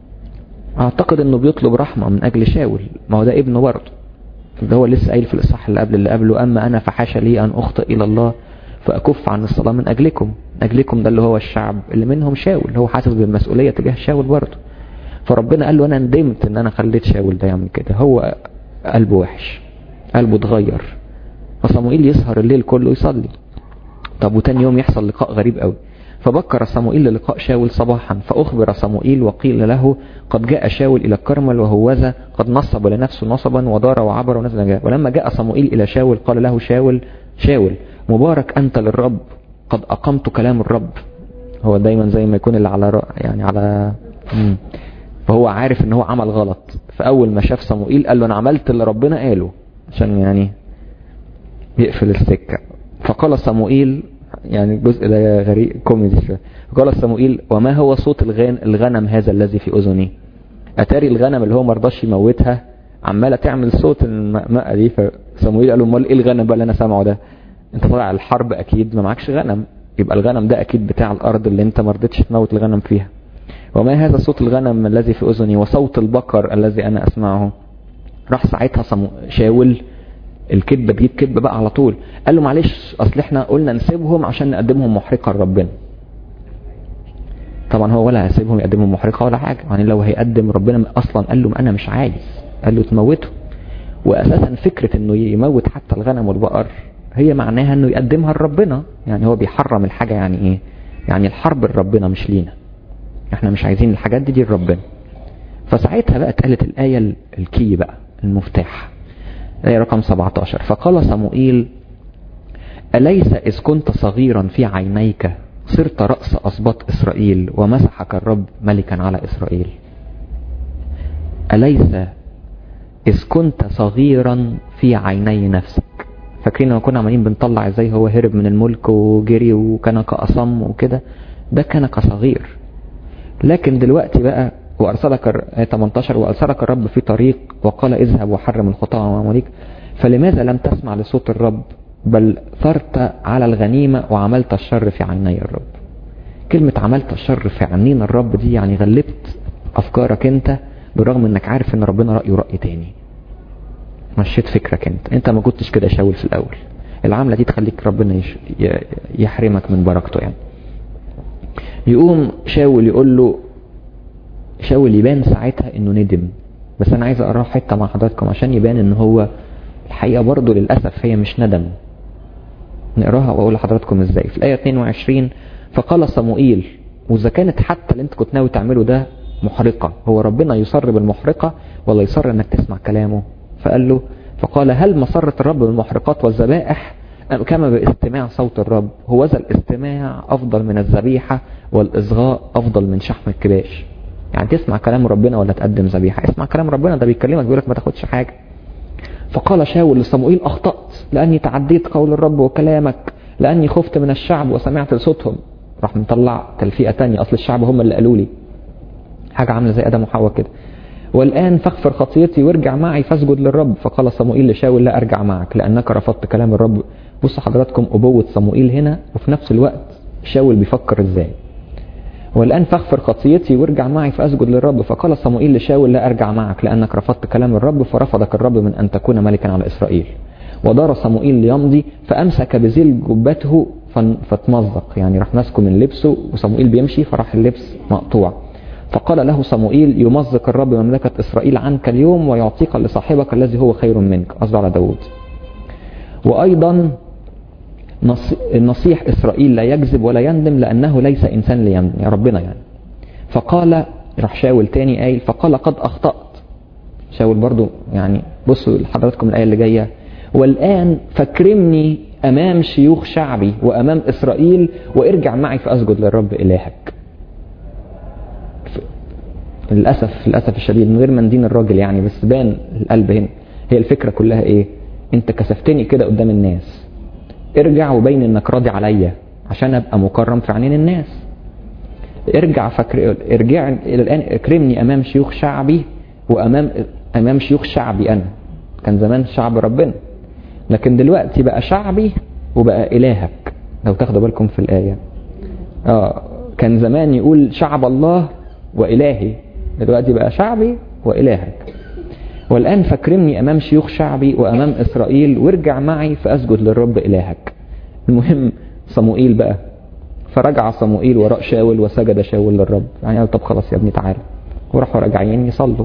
اعتقد انه بيطلب رحمة من اجل شاول ما هو ده ابنه برضه ده هو لسه قايل في الاصحاح اللي قبل اللي قبله اما انا فحاشا لي ان اخطئ الى الله فاكف عن الصلاة من اجلكم اجلكم ده اللي هو الشعب اللي منهم شاول هو حاسس بالمسؤولية تجاه شاول برضه فربنا قال له انا ندمت ان انا خليت شاول ده يعمل كده هو قلبه وحش قلبه اتغير فصموئيل يسهر الليل كله يصلي طب وتاني يوم يحصل لقاء غريب قوي فبكر صموئيل للقاء شاول صباحا فأخبر صموئيل وقيل له قد جاء شاول إلى الكرمل وهوذا قد نصب لنفسه نصبا ودار وعبر ونزل جاء ولما جاء صموئيل إلى شاول قال له شاول شاول مبارك أنت للرب قد أقمت كلام الرب هو دايما زي ما يكون اللي على رأ... يعني على مم. فهو عارف ان هو عمل غلط فأول ما شاف صموئيل قال له أنا عملت اللي ربنا قاله عشان يعني يقفل السكة فقال صموئيل يعني الجزء ده غريب كوميدي شويه قال صموئيل وما هو صوت الغن الغنم هذا الذي في اذني اتاري الغنم اللي هو ما رضاش يموتها عماله تعمل صوت الماء دي فصموئيل قال له امال ايه الغنم بقى اللي انا سامعه ده انت طالع الحرب اكيد ما معكش غنم يبقى الغنم ده اكيد بتاع الارض اللي انت ما رضيتش تموت الغنم فيها وما هذا صوت الغنم الذي في اذني وصوت البقر الذي انا اسمعه راح ساعتها صمو... شاول الكذبه تجيب كذبه بقى على طول قال له معلش اصل احنا قلنا نسيبهم عشان نقدمهم محرقه لربنا طبعا هو ولا هيسيبهم يقدمهم محرقه ولا حاجه يعني لو هيقدم ربنا اصلا قال له انا مش عايز قال له تموته واساسا فكره انه يموت حتى الغنم والبقر هي معناها انه يقدمها لربنا يعني هو بيحرم الحاجه يعني ايه يعني الحرب لربنا مش لينا احنا مش عايزين الحاجات دي دي لربنا فساعتها بقى اتقالت الايه الكي بقى المفتاح آية رقم 17 فقال صموئيل أليس إذ كنت صغيرا في عينيك صرت رأس أسباط إسرائيل ومسحك الرب ملكا على إسرائيل أليس إذ كنت صغيرا في عيني نفسك فاكرين لما كنا عمالين بنطلع ازاي هو هرب من الملك وجري وكان كأصم وكده ده كان كصغير لكن دلوقتي بقى وأرسلك 18 وأرسلك الرب في طريق وقال اذهب وحرم الخطاة ومماليك فلماذا لم تسمع لصوت الرب بل ثرت على الغنيمة وعملت الشر في عيني الرب كلمة عملت الشر في عينين الرب دي يعني غلبت أفكارك أنت بالرغم أنك عارف أن ربنا رأيه رأي تاني مشيت فكرك أنت أنت ما كنتش كده شاول في الأول العملة دي تخليك ربنا يش... يحرمك من بركته يعني يقوم شاول يقول له شاول يبان ساعتها انه ندم بس انا عايز اقراه حته مع حضراتكم عشان يبان ان هو الحقيقه برضه للاسف هي مش ندم نقراها واقول لحضراتكم ازاي في الايه 22 فقال صموئيل واذا كانت حتى اللي انت كنت ناوي تعمله ده محرقه هو ربنا يصر بالمحرقه ولا يصر انك تسمع كلامه فقال له فقال هل مسرة الرب بالمحرقات والذبائح أم كما باستماع صوت الرب هو ذا الاستماع أفضل من الذبيحة والإصغاء أفضل من شحم الكباش يعني تسمع كلام ربنا ولا تقدم ذبيحة اسمع كلام ربنا ده بيكلمك بيقولك ما تاخدش حاجة فقال شاول لصموئيل أخطأت لأني تعديت قول الرب وكلامك لأني خفت من الشعب وسمعت صوتهم راح مطلع تلفيقة تانية أصل الشعب هم اللي قالوا لي حاجة عاملة زي آدم وحواء كده والآن فاغفر خطيتي وارجع معي فاسجد للرب فقال صموئيل لشاول لا أرجع معك لأنك رفضت كلام الرب بص حضراتكم أبوة صموئيل هنا وفي نفس الوقت شاول بيفكر ازاي والآن فاغفر خطيتي وارجع معي فأسجد للرب فقال صموئيل لشاول لا أرجع معك لأنك رفضت كلام الرب فرفضك الرب من أن تكون ملكا على إسرائيل ودار صموئيل ليمضي فأمسك بذيل جبته فاتمزق يعني راح ماسكه من لبسه وصموئيل بيمشي فراح اللبس مقطوع فقال له صموئيل يمزق الرب مملكة إسرائيل عنك اليوم ويعطيك لصاحبك الذي هو خير منك قصده على داود وأيضا نصيح إسرائيل لا يكذب ولا يندم لأنه ليس إنسان ليندم يا ربنا يعني فقال راح شاول تاني قايل فقال قد أخطأت شاول برضو يعني بصوا لحضراتكم الآية اللي جاية والآن فاكرمني أمام شيوخ شعبي وأمام إسرائيل وارجع معي فأسجد للرب إلهك للأسف للأسف الشديد من غير ما ندين الراجل يعني بس بان القلب هنا هي الفكرة كلها إيه أنت كسفتني كده قدام الناس ارجع وبين انك راضي عليا عشان ابقى مكرم في عينين الناس ارجع فكر ارجع الى الان اكرمني امام شيوخ شعبي وامام امام شيوخ شعبي انا كان زمان شعب ربنا لكن دلوقتي بقى شعبي وبقى الهك لو تاخدوا بالكم في الايه اه كان زمان يقول شعب الله والهي دلوقتي بقى شعبي والهك والآن فاكرمني أمام شيوخ شعبي وأمام إسرائيل وارجع معي فأسجد للرب إلهك المهم صموئيل بقى فرجع صموئيل وراء شاول وسجد شاول للرب يعني قال طب خلاص يا ابني تعالى وراحوا راجعين يصلوا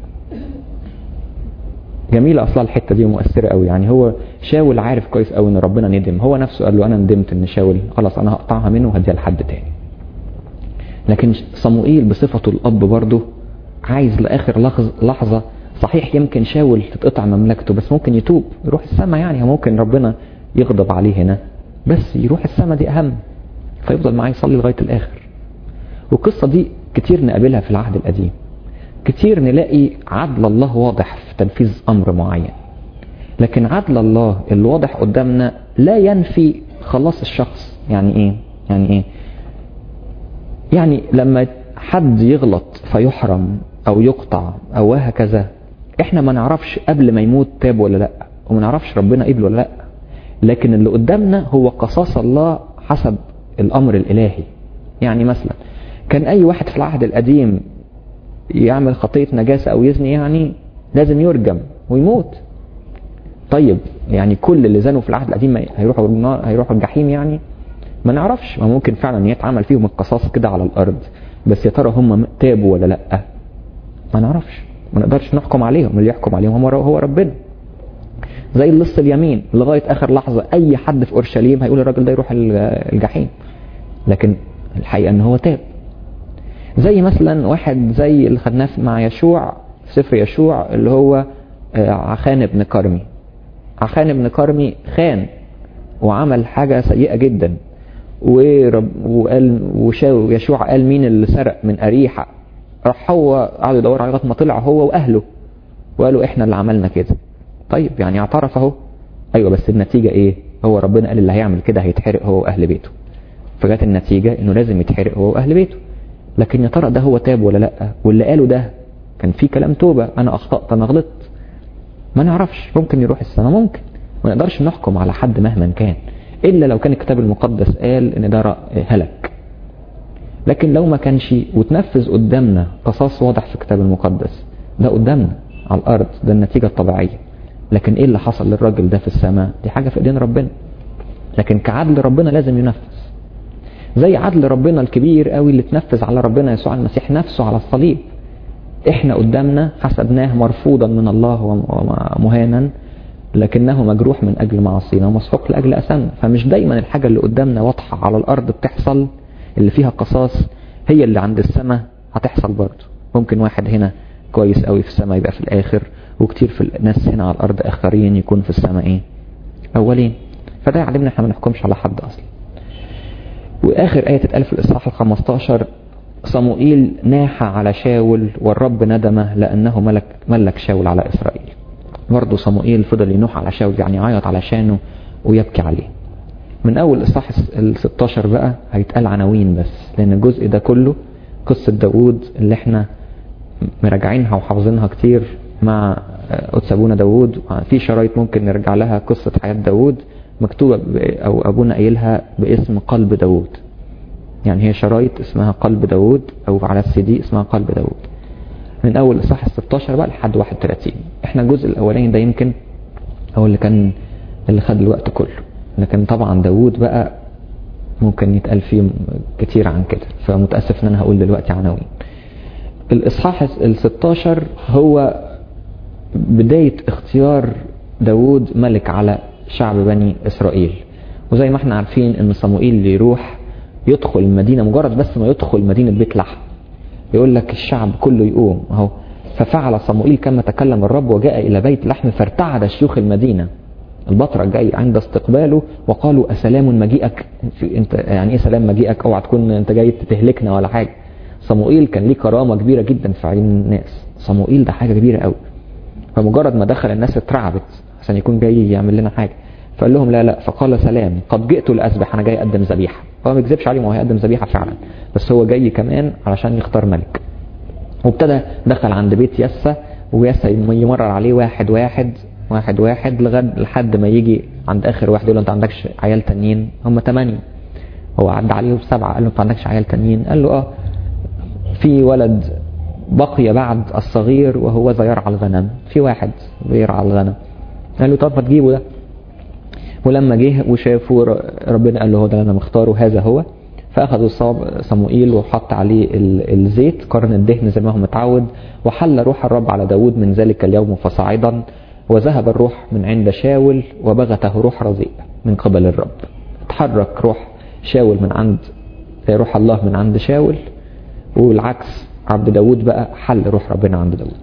جميلة أصلا الحتة دي مؤثرة قوي يعني هو شاول عارف كويس قوي إن ربنا ندم هو نفسه قال له أنا ندمت إن شاول خلاص أنا هقطعها منه وهديها لحد تاني لكن صموئيل بصفته الأب برضه عايز لآخر لحظة صحيح يمكن شاول تتقطع مملكته بس ممكن يتوب يروح السماء يعني ممكن ربنا يغضب عليه هنا بس يروح السماء دي أهم فيفضل معاه يصلي لغاية الآخر والقصة دي كتير نقابلها في العهد القديم كتير نلاقي عدل الله واضح في تنفيذ أمر معين لكن عدل الله اللي واضح قدامنا لا ينفي خلاص الشخص يعني ايه يعني ايه يعني لما حد يغلط فيحرم او يقطع او هكذا احنا ما نعرفش قبل ما يموت تاب ولا لا وما نعرفش ربنا قبل ولا لا لكن اللي قدامنا هو قصاص الله حسب الامر الالهي يعني مثلا كان اي واحد في العهد القديم يعمل خطية نجاسة او يزني يعني لازم يرجم ويموت طيب يعني كل اللي زنوا في العهد القديم هيروحوا النار هيروحوا الجحيم يعني ما نعرفش ما ممكن فعلا يتعمل فيهم القصاص كده على الارض بس يا ترى هم تابوا ولا لا ما نعرفش ما نقدرش نحكم عليهم اللي يحكم عليهم هو ربنا زي اللص اليمين لغاية اخر لحظة اي حد في اورشليم هيقول الراجل ده يروح الجحيم لكن الحقيقة ان هو تاب زي مثلا واحد زي اللي خدناه مع يشوع سفر يشوع اللي هو عخان بن كرمي عخان بن كرمي خان وعمل حاجة سيئة جدا ورب وقال وشاو يشوع قال مين اللي سرق من أريحة راح هو قعدوا يدوروا عليه لغايه ما طلع هو واهله وقالوا احنا اللي عملنا كده طيب يعني اعترف اهو ايوه بس النتيجه ايه هو ربنا قال اللي هيعمل كده هيتحرق هو واهل بيته فجت النتيجه انه لازم يتحرق هو واهل بيته لكن يا ترى ده هو تاب ولا لا واللي قاله ده كان في كلام توبه انا اخطات انا غلطت ما نعرفش ممكن يروح السماء ممكن ما نقدرش نحكم على حد مهما كان الا لو كان الكتاب المقدس قال ان ده هلك لكن لو ما كانش وتنفذ قدامنا قصاص واضح في الكتاب المقدس ده قدامنا على الارض ده النتيجه الطبيعيه لكن ايه اللي حصل للراجل ده في السماء دي حاجه في ايدين ربنا لكن كعدل ربنا لازم ينفذ زي عدل ربنا الكبير قوي اللي تنفذ على ربنا يسوع المسيح نفسه على الصليب احنا قدامنا حسبناه مرفوضا من الله ومهانا لكنه مجروح من اجل معاصينا ومسحوق لاجل اثامنا فمش دايما الحاجه اللي قدامنا واضحه على الارض بتحصل اللي فيها قصاص هي اللي عند السماء هتحصل برضه ممكن واحد هنا كويس قوي في السماء يبقى في الاخر وكتير في الناس هنا على الارض اخرين يكون في السماء ايه اولين فده يعلمنا احنا ما نحكمش على حد اصلا واخر ايه تتقال في الاصحاح ال 15 صموئيل ناح على شاول والرب ندمه لانه ملك ملك شاول على اسرائيل برضه صموئيل فضل ينوح على شاول يعني يعيط علشانه ويبكي عليه من اول اصحاح ال 16 بقى هيتقال عناوين بس لان الجزء ده كله قصة داوود اللي احنا مراجعينها وحافظينها كتير مع قدس ابونا داوود في شرايط ممكن نرجع لها قصة حياة داوود مكتوبة او ابونا قايلها باسم قلب داوود يعني هي شرايط اسمها قلب داوود او على السي دي اسمها قلب داوود من اول اصحاح ال 16 بقى لحد 31 احنا الجزء الاولاني ده يمكن هو اللي كان اللي خد الوقت كله لكن طبعا داوود بقى ممكن يتقال فيه كتير عن كده فمتأسف ان انا هقول دلوقتي عناوين الاصحاح ال 16 هو بداية اختيار داوود ملك على شعب بني اسرائيل وزي ما احنا عارفين ان صموئيل يروح يدخل المدينة مجرد بس ما يدخل مدينة بيت لحم يقول لك الشعب كله يقوم اهو ففعل صموئيل كما تكلم الرب وجاء الى بيت لحم فارتعد شيوخ المدينة البطرة جاي عند استقباله وقالوا أسلام مجيئك في انت يعني ايه سلام مجيئك اوعى تكون انت جاي تهلكنا ولا حاجة صموئيل كان ليه كرامة كبيرة جدا في عين الناس صموئيل ده حاجة كبيرة قوي فمجرد ما دخل الناس اترعبت عشان يكون جاي يعمل لنا حاجة فقال لهم لا لا فقال سلام قد جئت لأسبح أنا جاي أقدم ذبيحة هو ما يكذبش عليه ما هو هيقدم ذبيحة فعلا بس هو جاي كمان علشان يختار ملك وابتدى دخل عند بيت يسا ويسا يمرر عليه واحد واحد واحد واحد لغد لحد ما يجي عند اخر واحد يقول له انت عندكش عيال تانيين هم ثمانية هو عدى عليهم سبعة قال له انت عندكش عيال تانيين قال له اه في ولد بقي بعد الصغير وهو ذا يرعى الغنم في واحد بيرعى الغنم قال له طب ما تجيبه ده ولما جه وشافه ربنا قال له هو ده انا مختاره هذا هو فاخذوا صموئيل وحط عليه الزيت قرن الدهن زي ما هو متعود وحل روح الرب على داود من ذلك اليوم فصاعدا وذهب الروح من عند شاول وبغته روح رضيء من قبل الرب اتحرك روح شاول من عند روح الله من عند شاول والعكس عبد داود بقى حل روح ربنا عند داود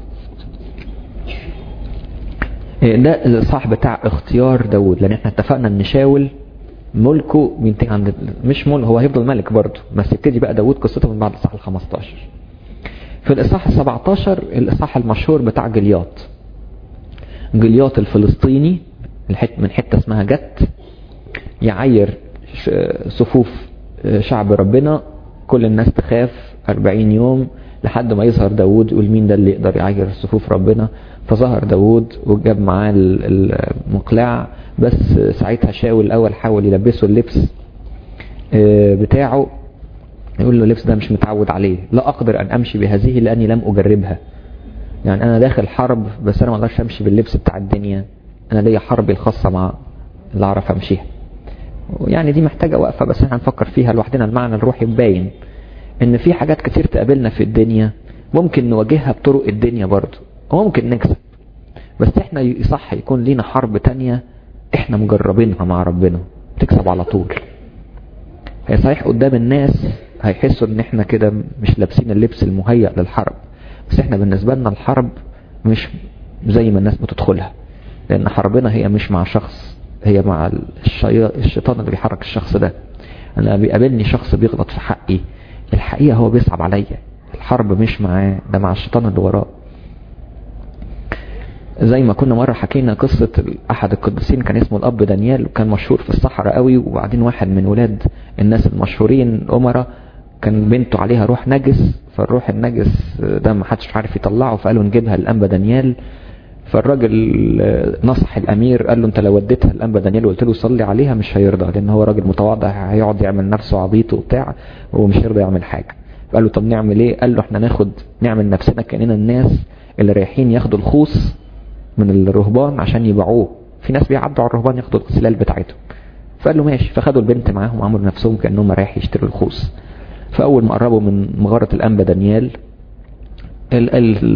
ده الاصحاح بتاع اختيار داود لان احنا اتفقنا ان شاول ملكه بينتهي عند مش ملك هو هيفضل ملك برضه بس يبتدي بقى داود قصته من بعد الاصحاح ال 15 في الاصحاح ال 17 الاصحاح المشهور بتاع جلياط جلياط الفلسطيني من حته اسمها جت يعير صفوف شعب ربنا كل الناس تخاف 40 يوم لحد ما يظهر داود يقول مين ده اللي يقدر يعير صفوف ربنا فظهر داود وجاب معاه المقلاع بس ساعتها شاول الاول حاول يلبسه اللبس بتاعه يقول له اللبس ده مش متعود عليه لا اقدر ان امشي بهذه لاني لم اجربها يعني انا داخل حرب بس انا ما اقدرش امشي باللبس بتاع الدنيا انا ليا حربي الخاصه مع اللي اعرف امشيها يعني دي محتاجه وقفه بس احنا هنفكر فيها لوحدنا المعنى الروحي باين ان في حاجات كتير تقابلنا في الدنيا ممكن نواجهها بطرق الدنيا برضه وممكن نكسب بس احنا يصح يكون لينا حرب تانية احنا مجربينها مع ربنا تكسب على طول هي صحيح قدام الناس هيحسوا ان احنا كده مش لابسين اللبس المهيأ للحرب بس احنا بالنسبة لنا الحرب مش زي ما الناس بتدخلها لان حربنا هي مش مع شخص هي مع الشي... الشيطان اللي بيحرك الشخص ده انا بيقابلني شخص بيغلط في حقي الحقيقة هو بيصعب عليا الحرب مش معاه ده مع الشيطان اللي وراه زي ما كنا مرة حكينا قصة أحد القديسين كان اسمه الأب دانيال وكان مشهور في الصحراء قوي وبعدين واحد من ولاد الناس المشهورين أمرا كان بنته عليها روح نجس فالروح النجس ده ما حدش عارف يطلعه فقالوا نجيبها للأنبا دانيال فالراجل نصح الأمير قال له أنت لو وديتها للأنبا دانيال وقلت له صلي عليها مش هيرضى لأن هو راجل متواضع هيقعد يعمل نفسه عبيط وبتاع ومش هيرضى يعمل حاجة قال له طب نعمل ايه قال له احنا ناخد نعمل نفسنا كأننا الناس اللي رايحين ياخدوا الخوص من الرهبان عشان يبيعوه في ناس بيعدوا على الرهبان ياخدوا السلال بتاعتهم فقال له ماشي فخدوا البنت معاهم وعملوا نفسهم كأنهم رايح يشتروا الخوص فأول ما قربوا من مغارة الأنبا دانيال ال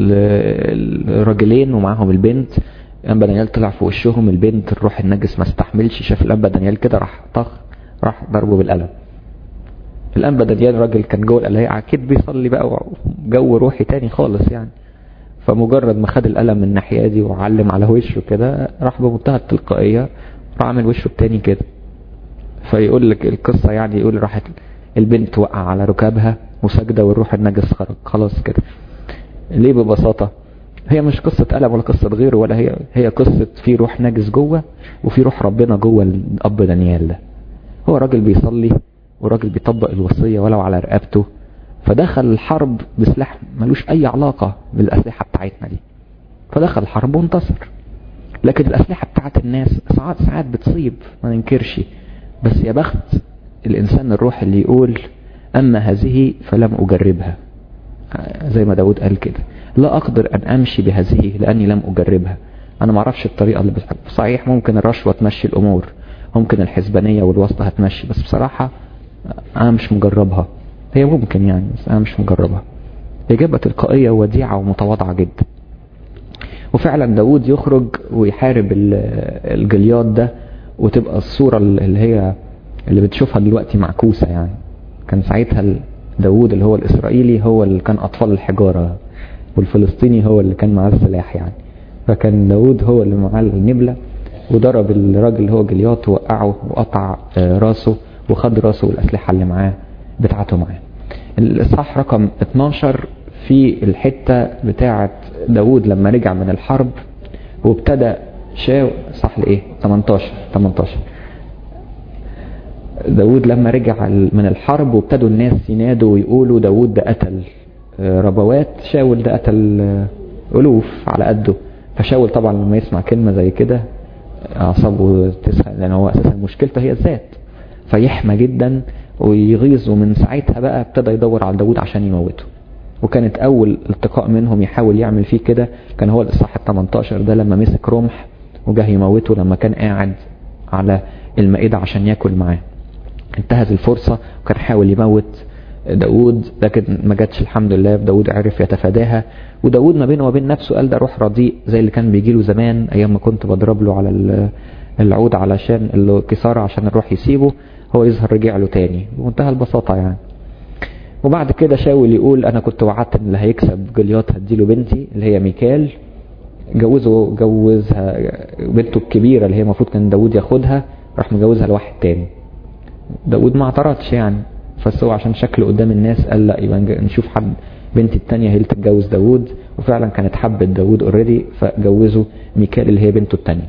ال الراجلين ومعاهم البنت الأنبا دانيال طلع في وشهم البنت الروح النجس ما استحملش شاف الأنبا دانيال كده راح طخ راح ضربه بالقلم الأنبا دانيال راجل كان جوه القلاية أكيد بيصلي بقى جو روحي تاني خالص يعني فمجرد ما خد القلم من الناحية دي وعلم على وشه كده راح بمنتهى التلقائية راح عامل وشه التاني كده فيقول لك القصة يعني يقول راحت البنت وقع على ركابها وسجدة والروح النجس خرج خلاص كده ليه ببساطة هي مش قصة قلم ولا قصة غيره ولا هي هي قصة في روح نجس جوه وفي روح ربنا جوه الأب دانيال ده هو راجل بيصلي وراجل بيطبق الوصية ولو على رقبته فدخل الحرب بسلاح ملوش أي علاقة بالأسلحة بتاعتنا دي فدخل الحرب وانتصر لكن الأسلحة بتاعت الناس ساعات ساعات بتصيب ما ننكرش بس يا بخت الإنسان الروح اللي يقول أما هذه فلم أجربها زي ما داود قال كده لا أقدر أن أمشي بهذه لأني لم أجربها أنا ما أعرفش الطريقة اللي بتحب صحيح ممكن الرشوة تمشي الأمور ممكن الحزبانية والواسطة هتمشي بس بصراحة أنا مش مجربها هي ممكن يعني بس أنا مش مجربها إجابة تلقائية وديعة ومتواضعة جدا وفعلا داود يخرج ويحارب الجليات ده وتبقى الصورة اللي هي اللي بتشوفها دلوقتي معكوسة يعني كان ساعتها داود اللي هو الإسرائيلي هو اللي كان أطفال الحجارة والفلسطيني هو اللي كان معاه السلاح يعني فكان داود هو اللي معاه النبلة وضرب الراجل اللي هو جليات ووقعه وقطع راسه وخد راسه والأسلحة اللي معاه بتاعته معاه الإصحاح رقم 12 في الحتة بتاعة داود لما رجع من الحرب وابتدى شاو صح لإيه 18 18 داود لما رجع من الحرب وابتدوا الناس ينادوا ويقولوا داود ده قتل ربوات شاول ده قتل ألوف على قده فشاول طبعا لما يسمع كلمة زي كده أعصابه تسخن لأن هو أساسا مشكلته هي الذات فيحمى جدا ويغيظ ومن ساعتها بقى ابتدى يدور على داود عشان يموته وكانت أول التقاء منهم يحاول يعمل فيه كده كان هو الإصحاح ال 18 ده لما مسك رمح وجاه يموته لما كان قاعد على المائدة عشان ياكل معاه انتهز الفرصة وكان حاول يموت داود لكن ما جاتش الحمد لله داود عرف يتفاداها وداود ما بينه وبين نفسه قال ده روح رديء زي اللي كان بيجي له زمان ايام ما كنت بضرب له على العود علشان الكسارة عشان الروح يسيبه هو يظهر رجع له تاني بمنتهى البساطة يعني وبعد كده شاول يقول انا كنت وعدت ان اللي هيكسب جليات هديله بنتي اللي هي ميكال جوزه جوزها بنته الكبيرة اللي هي المفروض كان داود ياخدها راح مجوزها لواحد تاني داود ما اعترضش يعني بس هو عشان شكله قدام الناس قال لا يبقى نشوف حد بنت التانية هي اللي تتجوز داود وفعلا كانت حبت داود اوريدي فجوزوا ميكال اللي هي بنته التانية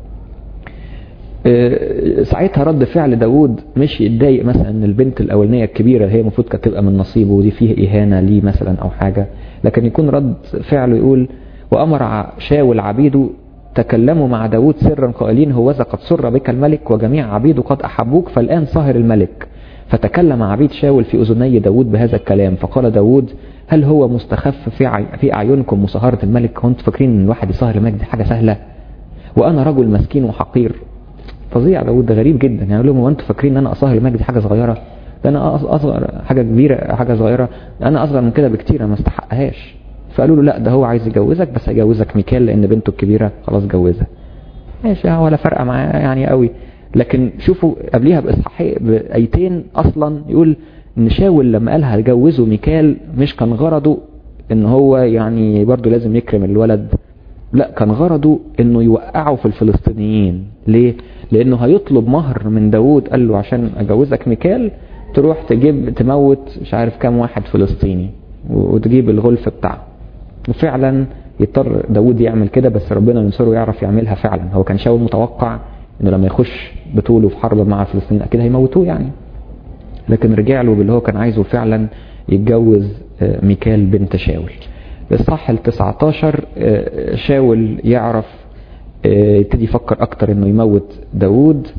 ساعتها رد فعل داود مش يتضايق مثلا ان البنت الاولانيه الكبيره اللي هي المفروض كانت تبقى من نصيبه ودي فيه اهانه ليه مثلا او حاجه لكن يكون رد فعله يقول وامر شاول عبيده تكلموا مع داود سرا قائلين هوذا قد سر بك الملك وجميع عبيده قد احبوك فالان صهر الملك فتكلم عبيد شاول في اذني داود بهذا الكلام فقال داود هل هو مستخف في في اعينكم مصاهره الملك كنت فاكرين ان الواحد يصهر الملك دي حاجه سهله وانا رجل مسكين وحقير فظيع داود ده غريب جدا يعني يقول لهم هو انتوا فاكرين ان انا اصهر المجد حاجه صغيره ده انا اصغر حاجه كبيره حاجه صغيره انا اصغر من كده بكتير انا ما استحقهاش فقالوا له لا ده هو عايز يجوزك بس هيجوزك ميكال لان بنته الكبيره خلاص جوزها ماشي ولا فرقه معاه يعني قوي لكن شوفوا قبليها باصحاحين بايتين اصلا يقول ان شاول لما قال هجوزه ميكال مش كان غرضه ان هو يعني برضه لازم يكرم الولد لا كان غرضه انه يوقعه في الفلسطينيين ليه لانه هيطلب مهر من داود قال له عشان اجوزك ميكال تروح تجيب تموت مش عارف كام واحد فلسطيني وتجيب الغلف بتاعه وفعلا يضطر داود يعمل كده بس ربنا ينصره يعرف يعملها فعلا هو كان شاول متوقع انه لما يخش بطوله في حرب مع الفلسطينيين اكيد هيموتوه يعني لكن رجع له باللي هو كان عايزه فعلا يتجوز ميكال بنت شاول الصح ال 19 شاول يعرف يبتدي يفكر اكتر انه يموت داود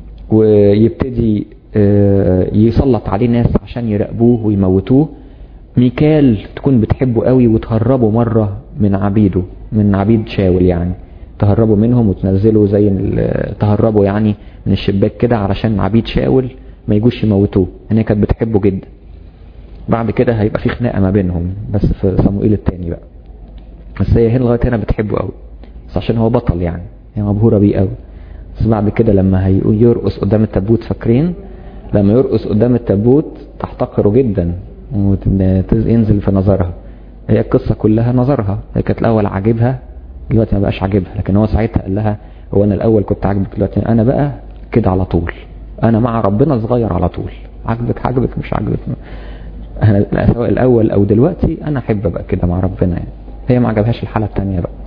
ويبتدي يسلط عليه ناس عشان يراقبوه ويموتوه ميكال تكون بتحبه قوي وتهربه مرة من عبيده من عبيد شاول يعني تهربوا منهم وتنزلوا زي تهربوا يعني من الشباك كده علشان عبيد شاول ما يجوش يموتوه هي كانت بتحبه جدا بعد كده هيبقى في خناقه ما بينهم بس في صموئيل التاني بقى بس هي هنا لغايه هنا بتحبه قوي بس عشان هو بطل يعني هي مبهوره بيه قوي بس بعد كده لما هيرقص قدام التابوت فاكرين لما يرقص قدام التابوت تحتقره جدا وينزل في نظرها هي القصه كلها نظرها هي كانت الاول عاجبها دلوقتي ما بقاش عاجبها لكن هو ساعتها قال لها هو انا الاول كنت عاجبك دلوقتي انا بقى كده على طول انا مع ربنا صغير على طول عاجبك عاجبك مش عاجبك انا سواء الاول او دلوقتي انا احب ابقى كده مع ربنا يعني هي ما عجبهاش الحاله الثانيه بقى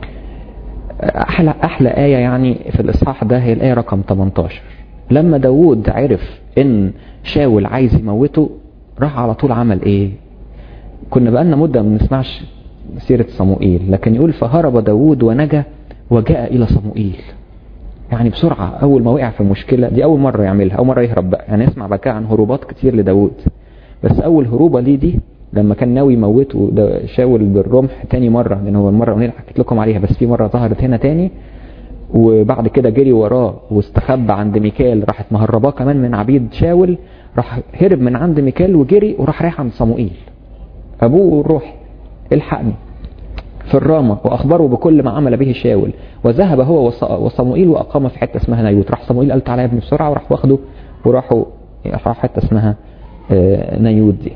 احلى احلى ايه يعني في الاصحاح ده هي الايه رقم 18 لما داوود عرف ان شاول عايز يموته راح على طول عمل ايه كنا بقالنا مده ما بنسمعش سيرة صموئيل لكن يقول فهرب داوود ونجا وجاء إلى صموئيل يعني بسرعة أول ما وقع في مشكلة دي أول مرة يعملها أول مرة يهرب بقى يعني اسمع بقى عن هروبات كتير لداوود بس أول هروبة ليه دي لما كان ناوي يموته شاول بالرمح تاني مرة لأن هو المرة اللي حكيت لكم عليها بس في مرة ظهرت هنا تاني وبعد كده جري وراه واستخبى عند ميكال راحت مهرباه كمان من عبيد شاول راح هرب من عند ميكال وجري وراح رايح عند صموئيل أبوه الروحي الحقني في الرامة وأخبره بكل ما عمل به شاول وذهب هو وصموئيل وأقام في حتة اسمها نيوت راح صموئيل قال تعالى يا ابني بسرعة وراح واخده وراحوا راح حتة اسمها نيوت دي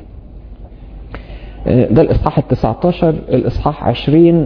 ده الإصحاح ال 19 الإصحاح 20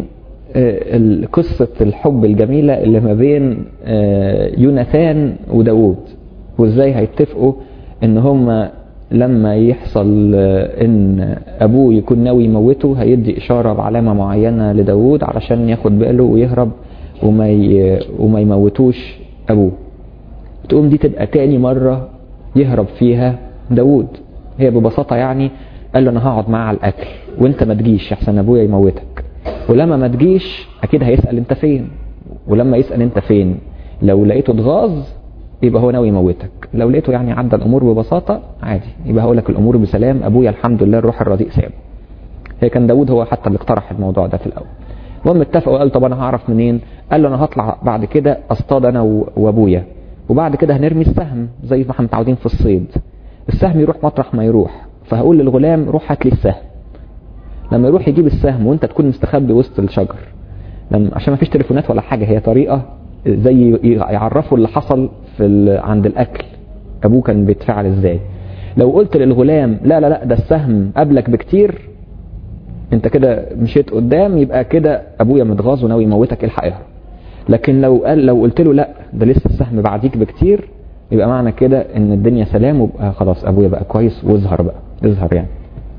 قصة الحب الجميلة اللي ما بين يوناثان وداوود وازاي هيتفقوا ان هما لما يحصل ان ابوه يكون ناوي يموته هيدي اشاره بعلامه معينه لداوود علشان ياخد باله ويهرب وما ي... وما يموتوش ابوه تقوم دي تبقى تاني مره يهرب فيها داوود هي ببساطه يعني قال له انا هقعد معاه على الاكل وانت ما تجيش احسن ابويا يموتك ولما ما تجيش اكيد هيسال انت فين ولما يسال انت فين لو لقيته اتغاظ يبقى هو ناوي يموتك لو لقيته يعني عدى الامور ببساطه عادي يبقى هقول لك الامور بسلام ابويا الحمد لله الروح الرديء سابه هي كان داود هو حتى اللي اقترح الموضوع ده في الاول المهم اتفقوا وقال طب انا هعرف منين قال له انا هطلع بعد كده اصطاد انا وابويا وبعد كده هنرمي السهم زي ما احنا متعودين في الصيد السهم يروح مطرح ما يروح فهقول للغلام روح هات لي السهم لما يروح يجيب السهم وانت تكون مستخبي وسط الشجر لما عشان ما فيش تليفونات ولا حاجه هي طريقه زي يعرفوا اللي حصل في عند الاكل ابوه كان بيتفاعل ازاي لو قلت للغلام لا لا لا ده السهم قبلك بكتير انت كده مشيت قدام يبقى كده ابويا متغاظ وناوي يموتك الحق اهرب لكن لو قال لو قلت له لا ده لسه السهم بعديك بكتير يبقى معنى كده ان الدنيا سلام وبقى خلاص ابويا بقى كويس واظهر بقى اظهر يعني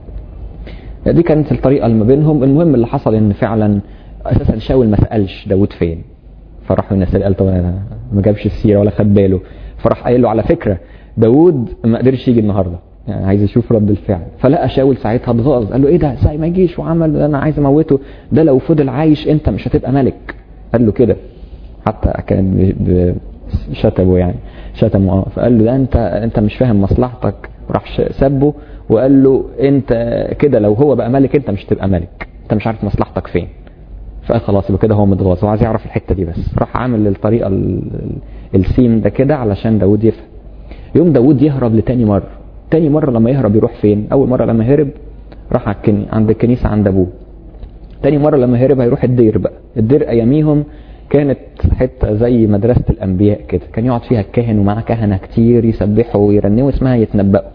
دي كانت الطريقه اللي ما بينهم المهم اللي حصل ان فعلا اساسا شاول ما سالش داود فين فراح الناس قال طب ما جابش السيره ولا خد باله فراح قايل له على فكره داوود ما قدرش يجي النهارده يعني عايز يشوف رد الفعل فلقى شاول ساعتها اتغاظ قال له ايه ده ساي ما يجيش وعمل انا عايز اموته ده لو فضل عايش انت مش هتبقى ملك قال له كده حتى كان شتمه يعني شتمه اه فقال له ده انت انت مش فاهم مصلحتك راح سبه وقال له انت كده لو هو بقى ملك انت مش هتبقى ملك انت مش عارف مصلحتك فين فقال خلاص يبقى كده هو متغاظ هو عايز يعرف الحته دي بس راح عامل الطريقه السيم ده كده علشان داود يفهم يوم داود يهرب لتاني مره تاني مره لما يهرب يروح فين اول مره لما هرب راح عند الكنيسه عند ابوه تاني مره لما هرب هيروح الدير بقى الدير اياميهم كانت حته زي مدرسه الانبياء كده كان يقعد فيها الكاهن ومعاه كهنه كتير يسبحوا ويرنموا اسمها يتنبأوا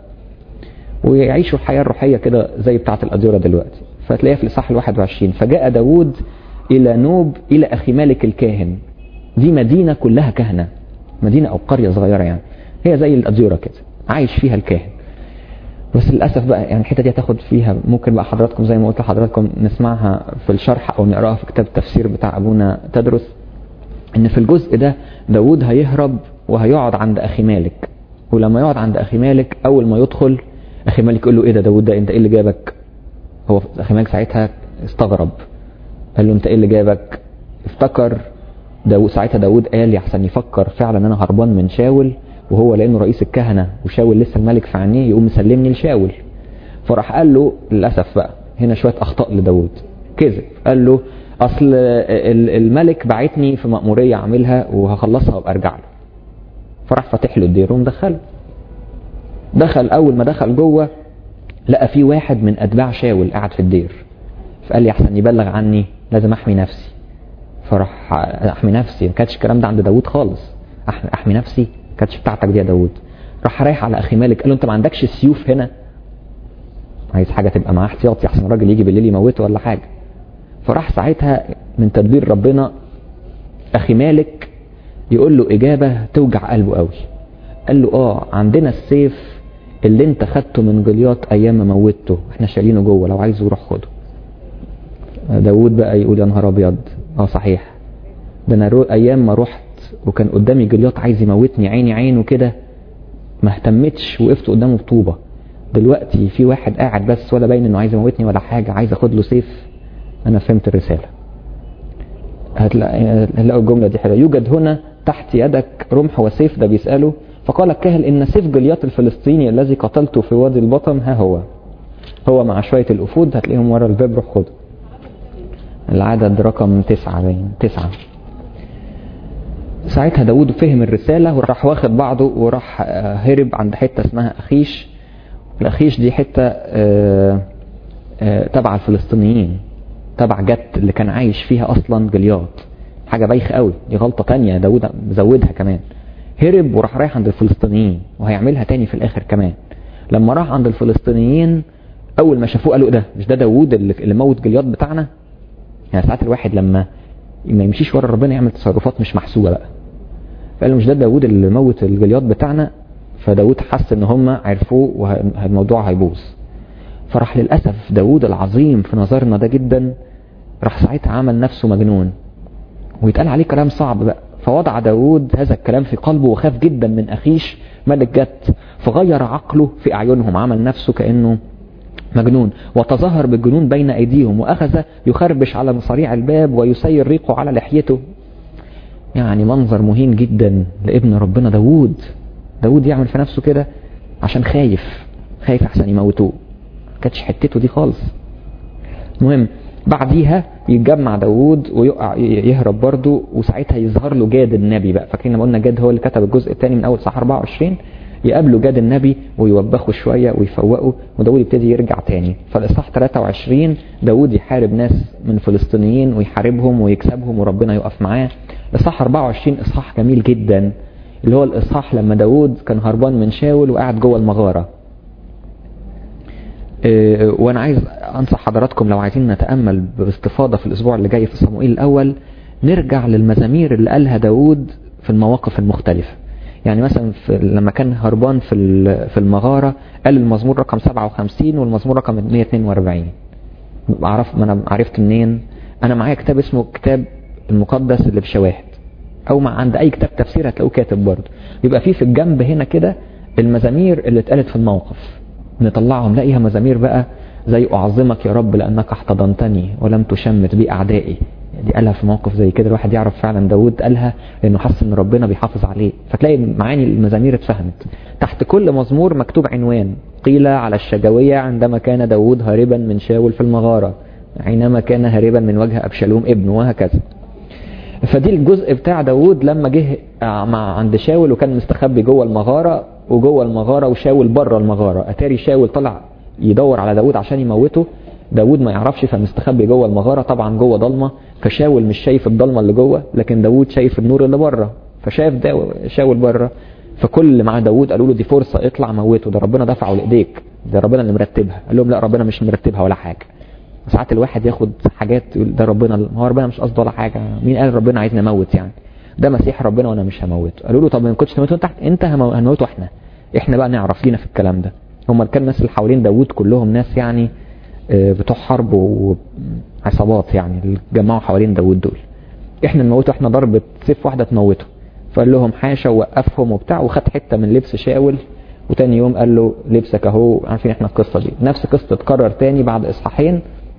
ويعيشوا الحياه الروحيه كده زي بتاعه الاديره دلوقتي فتلاقيها في الاصحاح ال 21 فجاء داود إلى نوب إلى أخي مالك الكاهن دي مدينة كلها كهنة مدينة أو قرية صغيرة يعني هي زي الأديرة كده عايش فيها الكاهن بس للأسف بقى يعني الحتة دي هتاخد فيها ممكن بقى حضراتكم زي ما قلت لحضراتكم نسمعها في الشرح أو نقراها في كتاب التفسير بتاع أبونا تدرس إن في الجزء ده داود هيهرب وهيقعد عند أخي مالك ولما يقعد عند أخي مالك أول ما يدخل أخي مالك يقول له إيه ده داود ده أنت إيه اللي جابك هو أخي مالك ساعتها استغرب قال له أنت إيه اللي جابك افتكر داود ساعتها داود قال يحسن يفكر فعلا أنا هربان من شاول وهو لانه رئيس الكهنة وشاول لسه الملك في عينيه يقوم مسلمني لشاول فراح قال له للأسف بقى هنا شوية أخطاء لداود كذب قال له أصل الملك بعتني في مأمورية أعملها وهخلصها وابقى أرجع له فراح فاتح له الدير ومدخله دخل أول ما دخل جوه لقى في واحد من أتباع شاول قاعد في الدير فقال لي أحسن يبلغ عني لازم أحمي نفسي فراح أحمي نفسي ما كانش الكلام ده عند داود خالص أحمي نفسي كانتش بتاعتك دي يا داود راح رايح على اخي مالك قال له انت ما عندكش سيوف هنا عايز حاجه تبقى معاه احتياطي احسن الراجل يجي بالليل يموته ولا حاجه فراح ساعتها من تدبير ربنا اخي مالك يقول له اجابه توجع قلبه قوي قال له اه عندنا السيف اللي انت خدته من جلياط ايام ما موتته احنا شايلينه جوه لو عايزه روح خده داود بقى يقول يا نهار ابيض اه صحيح ده انا رو... ايام ما رحت وكان قدامي جلياط عايز يموتني عيني عينه كده ما اهتمتش وقفت قدامه بطوبة دلوقتي في واحد قاعد بس ولا باين انه عايز يموتني ولا حاجة عايز اخد له سيف انا فهمت الرسالة هتلاقوا الجملة دي حلوة يوجد هنا تحت يدك رمح وسيف ده بيسأله فقال الكاهل ان سيف جلياط الفلسطيني الذي قتلته في وادي البطم ها هو هو مع شوية الأفود هتلاقيهم ورا الباب روح خده العدد رقم تسعة باين تسعة ساعتها داود فهم الرسالة وراح واخد بعضه وراح هرب عند حتة اسمها أخيش الأخيش دي حتة تبع الفلسطينيين تبع جت اللي كان عايش فيها أصلا جلياط حاجة بايخة قوي دي غلطة تانية داود زودها كمان هرب وراح رايح عند الفلسطينيين وهيعملها تاني في الآخر كمان لما راح عند الفلسطينيين أول ما شافوه قالوا ده مش ده داود اللي موت جلياط بتاعنا يعني ساعات الواحد لما ما يمشيش ورا ربنا يعمل تصرفات مش محسوبة بقى فقالوا مش ده داود اللي موت الجلياط بتاعنا فداود حس ان هم عرفوه والموضوع هيبوظ فراح للأسف داود العظيم في نظرنا ده جدا راح ساعتها عمل نفسه مجنون ويتقال عليه كلام صعب بقى فوضع داود هذا الكلام في قلبه وخاف جدا من أخيش ملك جت فغير عقله في أعينهم عمل نفسه كأنه مجنون وتظاهر بالجنون بين أيديهم وأخذ يخربش على مصاريع الباب ويسير ريقه على لحيته يعني منظر مهين جدا لابن ربنا داود داود يعمل في نفسه كده عشان خايف خايف احسن يموتوه كانتش حتته دي خالص المهم بعديها يتجمع داود ويقع يهرب برضه وساعتها يظهر له جاد النبي بقى فاكرين لما قلنا جاد هو اللي كتب الجزء الثاني من اول صح 24 يقابله جاد النبي ويوبخه شوية ويفوقه وداود يبتدي يرجع تاني فالإصحاح 23 داود يحارب ناس من فلسطينيين ويحاربهم ويكسبهم وربنا يقف معاه إصحاح 24 إصحاح جميل جدا اللي هو الإصحاح لما داود كان هربان من شاول وقاعد جوه المغارة إيه وانا عايز انصح حضراتكم لو عايزين نتأمل باستفاضة في الاسبوع اللي جاي في صموئيل الاول نرجع للمزامير اللي قالها داود في المواقف المختلفة يعني مثلا في لما كان هربان في في المغارة قال المزمور رقم 57 والمزمور رقم 142 عرف ما انا عرفت منين انا معايا كتاب اسمه كتاب المقدس اللي بشواهد او مع عند اي كتاب تفسير هتلاقوه كاتب برضه يبقى في في الجنب هنا كده المزامير اللي اتقالت في الموقف نطلعهم نلاقيها مزامير بقى زي اعظمك يا رب لانك احتضنتني ولم تشمت بي اعدائي دي قالها في موقف زي كده الواحد يعرف فعلا داود قالها لانه حس ان ربنا بيحافظ عليه فتلاقي معاني المزامير اتفهمت تحت كل مزمور مكتوب عنوان قيل على الشجوية عندما كان داود هاربا من شاول في المغارة حينما كان هاربا من وجه أبشالوم ابنه وهكذا فدي الجزء بتاع داود لما جه مع عند شاول وكان مستخبي جوه المغارة وجوه المغارة وشاول بره المغارة أتاري شاول طلع يدور على داود عشان يموته داود ما يعرفش فمستخبي جوه المغارة طبعا جوه ضلمة فشاول مش شايف الضلمة اللي جوه لكن داود شايف النور اللي بره فشايف شاول بره فكل اللي مع داود قالوا له دي فرصة اطلع موته ده ربنا دفعه لإيديك ده ربنا اللي مرتبها قال لهم لا ربنا مش مرتبها ولا حاجة ساعات الواحد ياخد حاجات يقول ده ربنا هو ربنا مش قصده ولا حاجة مين قال ربنا عايزني اموت يعني ده مسيح ربنا وانا مش هموته قالوا له طب ما كنتش تموته تحت انت هنموته احنا احنا بقى نعرف لينا في الكلام ده هم كان الناس اللي حوالين داوود كلهم ناس يعني بتوع حرب وعصابات يعني اللي جمعوا حوالين داوود دول احنا نموته احنا ضربة سيف واحدة تموته فقال لهم حاشا ووقفهم وبتاع وخد حتة من لبس شاول وتاني يوم قال له لبسك اهو عارفين احنا القصة دي نفس قصة تتكرر تاني بعد اصحاحين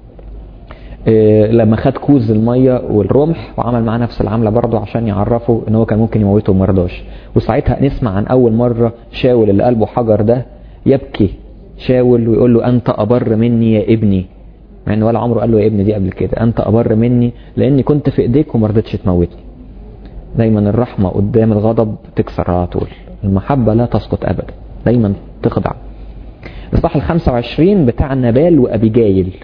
إيه لما خد كوز المية والرمح وعمل معاه نفس العملة برضه عشان يعرفوا ان هو كان ممكن يموته وما رضاش وساعتها نسمع عن اول مرة شاول اللي قلبه حجر ده يبكي شاول ويقول له انت ابر مني يا ابني مع ان ولا عمره قال له يا ابني دي قبل كده انت ابر مني لاني كنت في ايديك وما رضيتش تموتني دايما الرحمة قدام الغضب تكسر على طول المحبة لا تسقط ابدا دايما تخضع الصح ال 25 بتاع نبال وابيجايل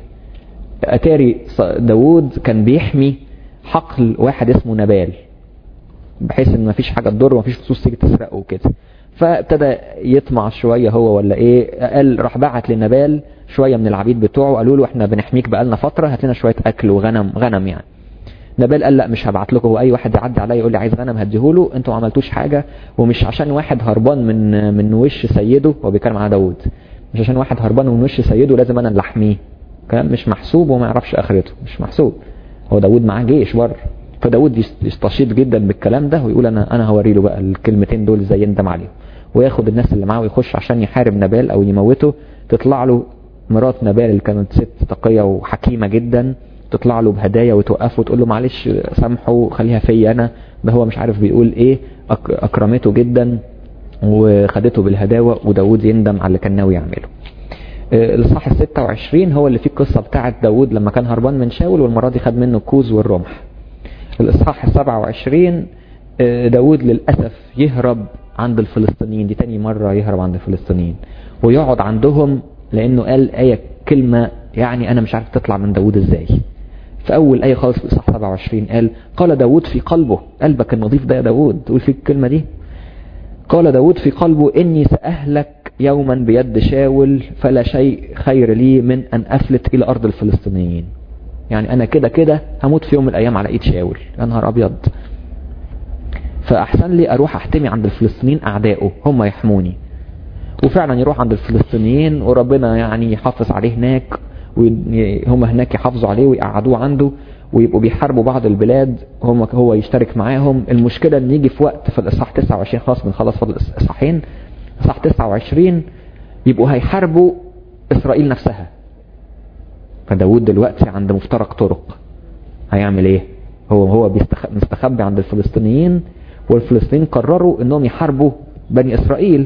اتاري داوود كان بيحمي حقل واحد اسمه نبال بحيث ان مفيش حاجة تضر ومفيش فلوس تيجي تسرقه وكده فابتدى يطمع شوية هو ولا ايه قال راح بعت لنبال شوية من العبيد بتوعه قالوا له احنا بنحميك بقالنا فترة هات لنا شوية اكل وغنم غنم يعني نبال قال لا مش هبعت لكم هو اي واحد يعدي عليا يقول لي عايز غنم هديهوله انتوا ما عملتوش حاجة ومش عشان واحد هربان من من وش سيده هو بيتكلم على داوود مش عشان واحد هربان من وش سيده لازم انا اللي احميه كلام مش محسوب وما يعرفش اخرته مش محسوب هو داوود معاه جيش بره فداود يستشيط جدا بالكلام ده ويقول انا انا هوري له بقى الكلمتين دول ازاي يندم عليهم وياخد الناس اللي معاه ويخش عشان يحارب نبال او يموته تطلع له مرات نبال اللي كانت ست تقية وحكيمة جدا تطلع له بهدايا وتوقفه وتقول له معلش سامحه خليها فيا انا ده هو مش عارف بيقول ايه اكرمته جدا وخدته بالهداوة وداود يندم على اللي كان ناوي يعمله الاصحاح ال 26 هو اللي فيه القصة بتاعت داود لما كان هربان من شاول والمرة دي خد منه الكوز والرمح الاصحاح ال 27 داود للأسف يهرب عند الفلسطينيين دي تاني مرة يهرب عند الفلسطينيين ويقعد عندهم لانه قال آية كلمة يعني انا مش عارف تطلع من داود ازاي في اول آية خالص في الاصحاح 27 قال قال داود في قلبه قلبك النظيف ده يا داود تقول فيك الكلمة دي قال داود في قلبه اني سأهلك يوما بيد شاول فلا شيء خير لي من ان افلت الى ارض الفلسطينيين يعني انا كده كده هموت في يوم من الايام على ايد شاول يا نهار ابيض فاحسن لي اروح احتمي عند الفلسطينيين اعدائه هم يحموني وفعلا يروح عند الفلسطينيين وربنا يعني يحافظ عليه هناك وهم هناك يحافظوا عليه ويقعدوه عنده ويبقوا بيحاربوا بعض البلاد هم هو يشترك معاهم المشكلة ان يجي في وقت في الاصحاح 29 خلاص بنخلص فاضل اصحاحين اصحاح 29 يبقوا هيحاربوا اسرائيل نفسها فداود دلوقتي عند مفترق طرق هيعمل ايه هو هو مستخبي عند الفلسطينيين والفلسطينيين قرروا انهم يحاربوا بني اسرائيل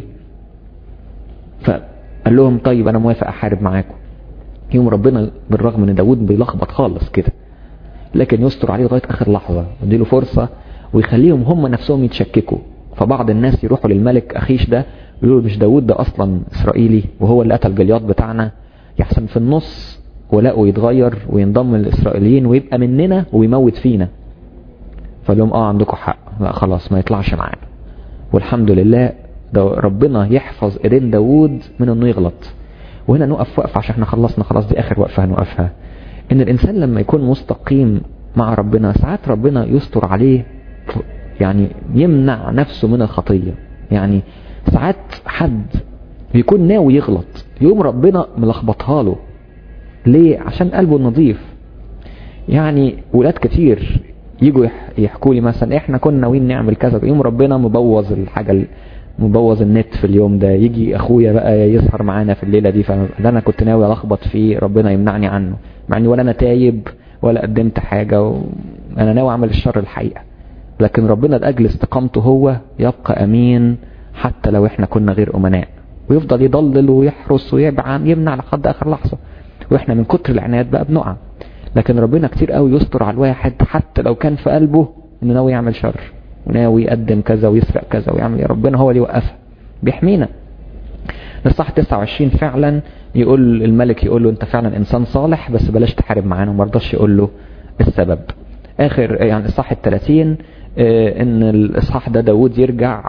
فقال لهم طيب انا موافق احارب معاكم يوم ربنا بالرغم ان داود بيلخبط خالص كده لكن يستر عليه لغايه اخر لحظه ويديله فرصه ويخليهم هم نفسهم يتشككوا فبعض الناس يروحوا للملك اخيش ده يقولوا مش داود ده اصلا اسرائيلي وهو اللي قتل جلياط بتاعنا يحسن في النص ولاقوا يتغير وينضم للاسرائيليين ويبقى مننا ويموت فينا فقال لهم اه عندكم حق لا خلاص ما يطلعش معانا والحمد لله ده ربنا يحفظ ايدين داود من انه يغلط وهنا نقف وقفه عشان احنا خلصنا خلاص دي اخر وقفه هنوقفها ان الانسان لما يكون مستقيم مع ربنا ساعات ربنا يستر عليه يعني يمنع نفسه من الخطيه يعني ساعات حد بيكون ناوي يغلط يقوم ربنا ملخبطها له ليه عشان قلبه نظيف يعني ولاد كتير يجوا يحكوا لي مثلا احنا كنا ناويين نعمل كذا يوم ربنا مبوظ الحاجه مبوظ النت في اليوم ده يجي اخويا بقى يسهر معانا في الليله دي فده انا كنت ناوي الخبط فيه ربنا يمنعني عنه مع اني ولا انا تايب ولا قدمت حاجه وانا ناوي اعمل الشر الحقيقه لكن ربنا لاجل استقامته هو يبقى امين حتى لو احنا كنا غير امناء ويفضل يضلل ويحرس ويبعن يمنع لحد اخر لحظه واحنا من كتر العناد بقى بنقع لكن ربنا كتير قوي يستر على الواحد حتى لو كان في قلبه انه ناوي يعمل شر وناوي يقدم كذا ويسرق كذا ويعمل يا ربنا هو اللي يوقفها بيحمينا الصح 29 فعلا يقول الملك يقول له انت فعلا انسان صالح بس بلاش تحارب معانا وما رضاش يقول له السبب اخر يعني الصح ال 30 اه ان الاصحاح ده داود يرجع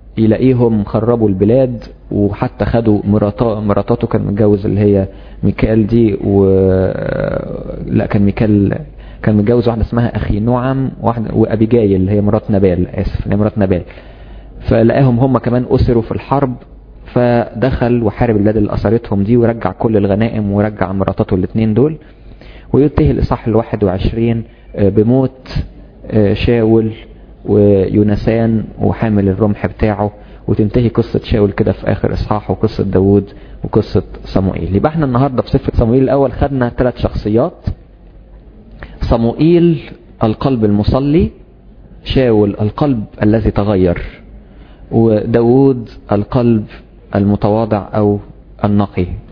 يلاقيهم خربوا البلاد وحتى خدوا مراتا مراتاته كان متجوز اللي هي ميكال دي و لا كان ميكال كان متجوز واحده اسمها اخي نعم واحده وابيجايل اللي هي مرات نبال اسف اللي هي مرات نبال فلقاهم هم كمان اسروا في الحرب فدخل وحارب البلاد اللي اثرتهم دي ورجع كل الغنائم ورجع مراتاته الاثنين دول وينتهي الاصحاح الواحد وعشرين بموت شاول ويونسان وحامل الرمح بتاعه وتنتهي قصة شاول كده في آخر إصحاح وقصة داوود وقصة صموئيل يبقى احنا النهاردة في سفر صموئيل الأول خدنا ثلاث شخصيات صموئيل القلب المصلي شاول القلب الذي تغير وداوود القلب المتواضع أو النقي